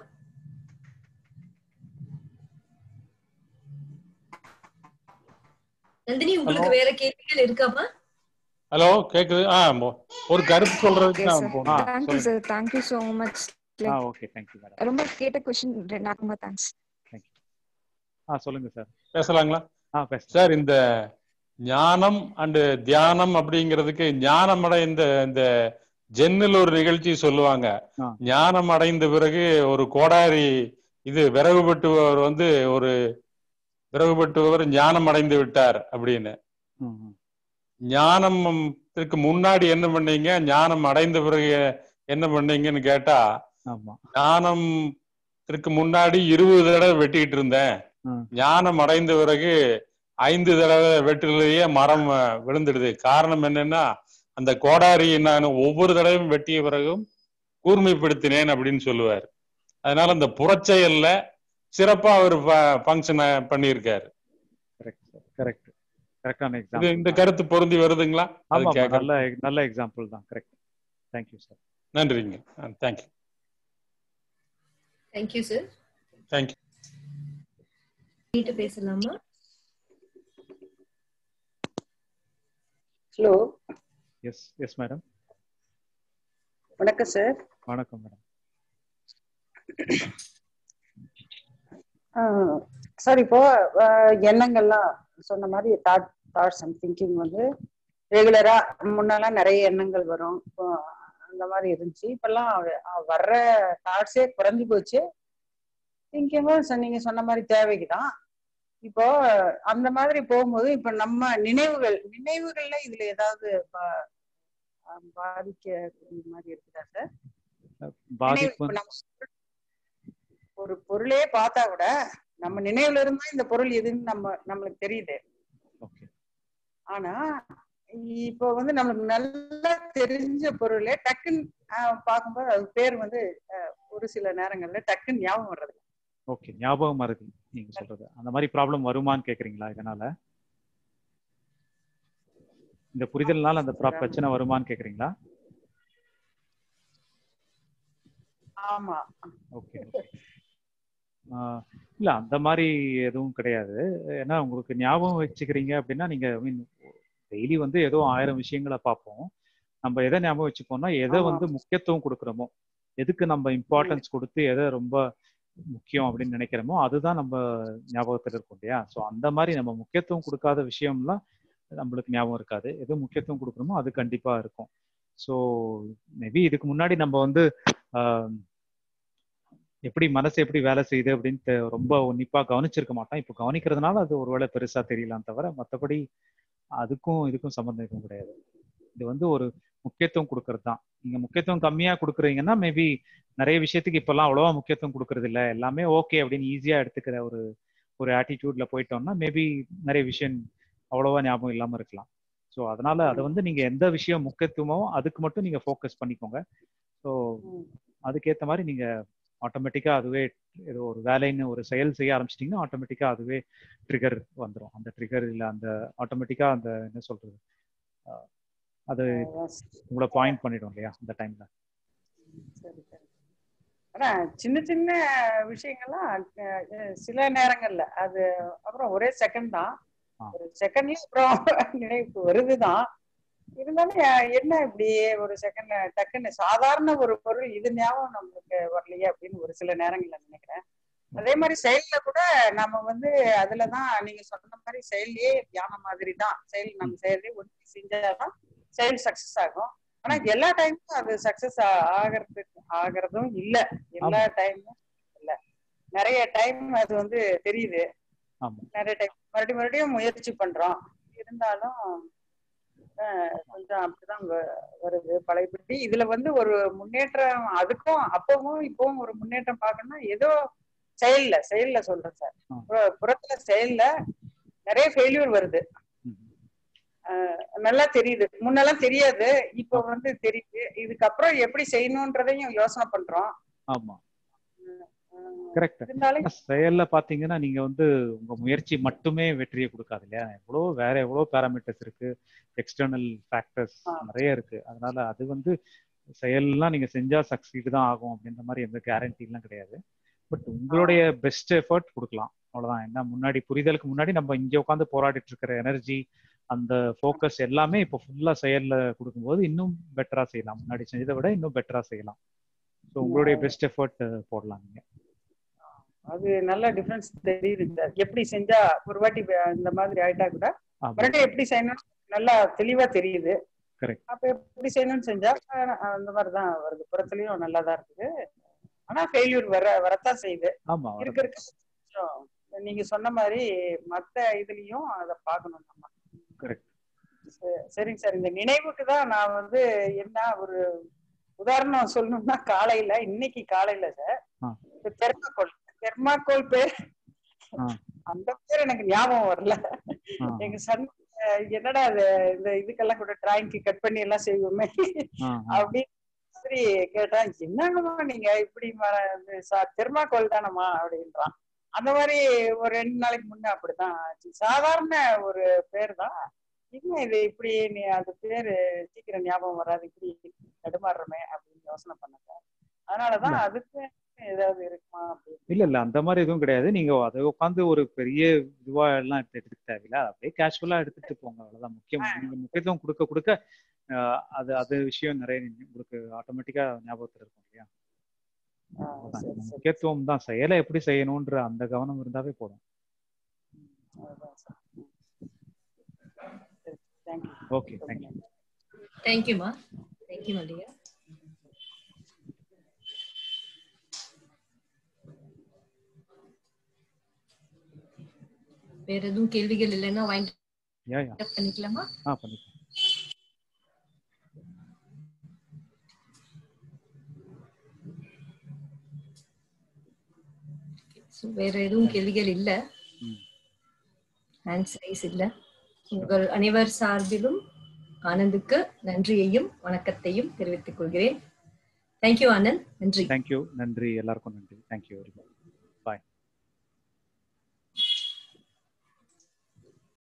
நந்தினி உங்களுக்கு வேற கேள்விகள் இருக்காமா ஹலோ கேக்குது ஆ மோ- ஒரு கருத்து சொல்றதுக்கு ஓகே நான் சார் போனேன் thank you sir thank you so much ஆ ஓகே தேங்க்யூ மேடம் ரொம்ப கேட்ட கொஸ்டின் ரொம்ப தேங்க்ஸ் ஆ சொல்லுங்க சார் பேசலாங்களா ஆ பேச சார் இந்த ஞானம் அண்ட் தியானம் அப்படிங்கிறதுக்கு ஞானம் அடைந்த இந்த ஜென்னில் ஒரு நிகழ்ச்சி சொல்லுவாங்க ஆ. ஞானம் அடைந்த பிறகு ஒரு கோடாரி இது விறகு வெட்டுபவர் வந்து ஒரு விறகு வெட்டுபவர் ஞானம் அடைந்து விட்டார் அப்படின்னு ம், ம். ஞானத்துக்கு முன்னாடி என்ன பண்ணீங்க ஞானம் அடைந்த பிறகு என்ன பண்ணீங்கன்னு கேட்டா ஆமா ஞானத்திற்கு முன்னாடி இருபது தடவை வெட்டிக்கிட்டு இருந்தேன் ம். ஞானம் அடைந்த பிறகு ஐந்து தடவை வெட்டிலேயே மரம் அஹ், விழுந்துடுது காரணம் என்னன்னா அந்த கோடாரியை நான் ஒவ்வொரு தடவையும் வெட்டிய பிறகும் கூர்மைப்படுத்தினேன் அப்படின்னு சொல்லுவார் அதனால அந்த புறச்செயல்ல சிறப்பா அவர் ஃபங்க்ஷன் பண்ணியிருக்காரு கரெக்ட் சார் கரெக்ட் கரெக்டான இது எக்ஸாம்பிள் இந்த கருத்து பொருந்தி வருதுங்களா அது ஆமா கேட்கறேன் நல்ல நல்ல எக்ஸாம்பிள் தான் கரெக்ட் தேங்க்யூ சார் நன்றிங்க தேங்க்யூ தேங்க்யூ சார் தேங்க்யூ பண்ணிட்டு பேசலாமா ஹலோ எஸ் எஸ் மேடம் வணக்கம் சார் வணக்கம் மேடம் சார் இப்போ அஹ், எண்ணங்கள்லாம் சொன்ன மாதிரி தாட் தாட்ஸ் அண்ட் திங்கிங் வந்து ரெகுலரா முன்னெல்லாம் நிறைய எண்ணங்கள் வரும் இப்போ அந்த மாதிரி இருந்துச்சு இப்பெல்லாம் அஹ், வர்ற தாட்ஸே குறைஞ்சு போச்சு திங்கிங்கும் நீங்க சொன்ன மாதிரி தேவைக்கு தான் இப்போ அந்த மாதிரி போகும்போது இப்ப நம்ம நினைவுகள் நினைவுகள்ல இதுல ஏதாவது பா- அஹ், பாதிக்க மாதிரி இருக்குதா சார் நினைவு பாதிப்பு இப்ப நம்ம சொல்ற ஒரு பொருளே பார்த்தா கூட நம்ம நினைவுல இருந்தா இந்த பொருள் எதுன்னு நம்ம நம்மளுக்கு தெரியுது ஓகே ஆனா இப்போ வந்து நம்மளுக்கு நல்லா தெரிஞ்ச பொருளே டக்குன்னு ஆஹ், பார்க்கும்போது அது பேர் வந்து ஆஹ், ஒரு சில நேரங்கள்ல டக்குன்னு ஞாபகம் வர்றது ஓகே ஞாபகம் மறதி நீங்க சொல்றது அந்த மாதிரி ப்ராப்ளம் வருமான்னு கேக்குறீங்களா இதனால இந்த புரிதல்னால அந்த பிர- பிரச்சனை வருமான்னு கேக்குறீங்களா ஆமா ஓகே இல்ல அந்த மாதிரி எதுவும் கிடையாது ஏன்னா உங்களுக்கு ஞாபகம் வச்சுக்கிறீங்க அப்படின்னா நீங்க மீன் டெய்லி வந்து ஏதோ ஆயிரம் விஷயங்களை பார்ப்போம் நம்ம எதை ஞாபகம் வச்சுப்போம்னா எதை ஆமா. வந்து முக்கியத்துவம் கொடுக்குறோமோ எதுக்கு நம்ம இம்பார்ட்டன்ஸ் கொடுத்து எதை ரொம்ப முக்கியம் அப்படின்னு நினைக்கிறோமோ அதுதான் நம்ம ஞாபகத்துல இருக்கும் இல்லையா ஸோ அந்த மாதிரி நம்ம முக்கியத்துவம் கொடுக்காத விஷயம்லாம் நம்மளுக்கு ஞாபகம் இருக்காது எது முக்கியத்துவம் கொடுக்குறோமோ அது கண்டிப்பா இருக்கும் ஸோ மேபி இதுக்கு முன்னாடி நம்ம வந்து ஆஹ், எப்படி மனசு எப்படி வேலை செய்யுது அப்படின்னு தெ- ரொம்ப உன்னிப்பா கவனிச்சிருக்க மாட்டோம் இப்போ கவனிக்கிறதுனால அது ஒருவேளை பெருசா தெரியலாம் தவிர மற்றபடி அதுக்கும் இதுக்கும் சம்மந்தம் எதுவும் கிடையாது இது வந்து ஒரு முக்கியத்துவம் கொடுக்கறது தான் நீங்க முக்கியத்துவம் கம்மியா கொடுக்குறீங்கன்னா மேபி நிறைய விஷயத்துக்கு இப்பெல்லாம் அவ்வளவா முக்கியத்துவம் கொடுக்கறது இல்ல எல்லாமே ஓகே அப்படின்னு ஈஸியா எடுத்துக்கிற ஒரு ஒரு ஆட்டிடியூட்ல போயிட்டோம்னா மேபி நிறைய விஷயம் அவ்வளவா ஞாபகம் இல்லாம இருக்கலாம் ஸோ அதனால அதை வந்து நீங்க எந்த விஷயம் முக்கியத்துவமோ அதுக்கு மட்டும் நீங்க ஃபோக்கஸ் பண்ணிக்கோங்க ஸோ அதுக்கேற்ற மாதிரி நீங்க ஆட்டோமேட்டிக்கா அதுவே ஏதோ ஒரு வேலைன்னு ஒரு செயல் செய்ய ஆரம்பிச்சிட்டிங்கன்னா ஆட்டோமேட்டிக்கா அதுவே ட்ரிகர் வந்துடும் அந்த ட்ரிகர் இல்லை அந்த ஆட்டோமேட்டிக்கா அந்த என்ன சொல்றது அஹ், அது உங்களை பாயிண்ட் பண்ணிடும் இல்லையா அந்த டைம்ல சரி சரி ஆனா சின்ன சின்ன விஷயங்கள்லாம் அஹ், அஹ், சில நேரங்கள்ல அது அப்புறம் ஒரே செகண்ட் தான் ஒரு செகண்ட்ல அப்புறம் நினைவுக்கு வருதுதான் இருந்தாலும் அஹ், என்ன இப்படி ஒரு செகண்ட் டக்குன்னு சாதாரண ஒரு பொருள் இது ஞாபகம் நம்மளுக்கு வரலையே அப்படின்னு ஒரு சில நேரங்கள்ல நினைக்கிறேன் அதே மாதிரி செயல்ல கூட நம்ம வந்து அதுலதான் நீங்க சொன்ன மாதிரி செயல்லயே தியானம் மாதிரி தான் செயல் நம்ம செயலே ஒன்று செஞ்சாதான் செயல் சக்சஸ் ஆகும் ஆனா எல்லா டைமும் அது சக்சஸ் ஆகிறதுக்கு ஆகிறதும் இல்ல எல்லா டைமும் இல்ல நிறைய டைம் அது வந்து தெரியுது ஆமா நிறைய டைம் மறுபடியும் மறுபடியும் முயற்சி பண்றோம் இருந்தாலும் அஹ், கொஞ்சம் அப்படிதான் வ- வருது பழையபடி இதுல வந்து ஒரு முன்னேற்றம் அதுக்கும் அப்பவும் இப்பவும் ஒரு முன்னேற்றம் பார்க்கணும்னா ஏதோ செயல்ல செயல்ல சொல்றேன் சார் புற- புறத்துல செயல்ல நிறைய ஃபெயில்யூர் வருது அஹ், நல்லா தெரியுது முன்னெல்லாம் தெரியாது இப்ப வந்து தெரியுது இதுக்கப்புறம் எப்படி செய்யணும்ன்றதையும் யோசனை பண்றோம் ஆமா கரெக்ட் இருந்தாலும் செயல்ல பாத்தீங்கன்னா நீங்க வந்து உங்க முயற்சி மட்டுமே வெற்றியை கொடுக்காது இல்லையா எவ்வளோ வேற எவ்வளோ பேராமீட்டர்ஸ் இருக்கு எக்ஸ்டர்னல் ஃபேக்டர்ஸ் நிறைய இருக்கு அதனால அது வந்து செயல்லாம் நீங்க செஞ்சா சக்சீடு தான் ஆகும் அப்படின்ற மாதிரி எந்த கேரண்டி எல்லாம் கிடையாது பட் உங்களுடைய பெஸ்ட் எஃபர்ட் கொடுக்கலாம் அவ்வளவுதான் என்ன முன்னாடி புரிதலுக்கு முன்னாடி நம்ம இங்க உட்காந்து போராடிட்டு இருக்கிற எனர்ஜி அந்த ஃபோக்கஸ் எல்லாமே இப்போ ஃபுல்லா செயல்ல கொடுக்கும்போது இன்னும் பெட்டரா செய்யலாம் முன்னாடி செஞ்சதை விட இன்னும் பெட்டரா செய்யலாம் ஸோ உங்களுடைய பெஸ்ட் எஃபர்ட் போடலாம் நீங்க அது நல்ல டிஃபரன்ஸ் தெரியுது சார் எப்படி செஞ்சா ஒரு வாட்டி வே- இந்த மாதிரி ஆயிட்டா கூட ஆமா. மறுபடியும் எப்படி செய்யணும் நல்லா தெளிவா தெரியுது கரெக்ட் அப்ப எப்படி செய்யணும்னு செஞ்சா அஹ் அந்த மாதிரிதான் வருது புறத்துலயும் நல்லா தான் இருக்குது ஆனா ஃபெயில்யூர் வர வரத்தான் செய்யுது ஆமா இருக்க இருக்க கொஞ்சம் நீங்க சொன்ன மாதிரி மத்த இதுலயும் அதை பார்க்கணும் நம்ம கரெக்ட் சரி- சரிங்க சார் இந்த நினைவுக்கு தான் நான் வந்து என்ன ஒரு உதாரணம் சொல்லணும்னா காலையில இன்னைக்கு காலையில சார் ஆ. தெர்மாக்கோல் தெர்மாக்கோல் பேர் ஆ. அந்த பேர் எனக்கு ஞாபகம் வரல ஆ. எங்க சன் அஹ் என்னடா அது இந்த இதுக்கெல்லாம் கூட டிராயிங்க்கு கட் பண்ணி எல்லாம் செய்வோமே ஆ, ஆ. அப்படின்னு மாதிரி கேட்டா என்னங்கம்மா நீங்க இப்படி தெர்மாக்கோல் தானம்மா அப்படின்றான் அந்த மாதிரி ஒரு ரெண்டு நாளைக்கு முன்ன அப்படிதான் ஆச்சு சாதாரண ஒரு பேர் தான் என்ன இது இப்படி நீ அந்த பேரு சீக்கிரம் ஞாபகம் வராது இப்படி தடுமாறுறமே அப்படின்னு யோசனை பண்ணாங்க அதனாலதான் அதுக்கு ஏதாவது இருக்குமா அப்படின்னு இல்ல இல்ல அந்த மாதிரி எதுவும் கிடையாது நீங்க அதை உட்காந்து ஒரு பெரிய இதுவா எல்லாம் எடுத்து எடுத்துக்க தேவையில்ல அப்படியே கேஷுவலா எடுத்துட்டு போங்க அவ்வளவுதான் முக்கியம் நீங்க முக்கியத்துவம் கொடுக்க கொடுக்க ஆஹ், அது அது விஷயம் நிறைய நீங்க- உங்களுக்கு ஆட்டோமேட்டிக்கா ஞாபகத்துல இருக்கும் இல்லையா அவ்வளவுதான். நம்ம முக்கியத்துவம் தான் செயலை எப்படி செய்யணும்ன்ற அந்த கவனம் இருந்தாவே போதும் அதான் சார் தேங்க்யூ ஓகே தேங்க்யூ தேங்க்யூமா தேங்க்யூ மல்லிகா வேற எதுவும் கேள்விகள் இல்லைன்னா வாங்கி யா யா பண்ணிக்கலாமா ஆ பண்ணிக்கலாம் So, வேற எதுவும் கேள்விகள் இல்ல ஹேண்ட்ஸ் ரைஸ் இல்ல உங்கள் அனைவர் சார்பிலும் ஆனந்துக்கு நன்றியையும் வணக்கத்தையும் தெரிவித்துக் கொள்கிறேன் தேங்க்யூ ஆனந்த் நன்றி தேங்க்யூ நன்றி எல்லாருக்கும் நன்றி தேங்க்யூ வெரி மச்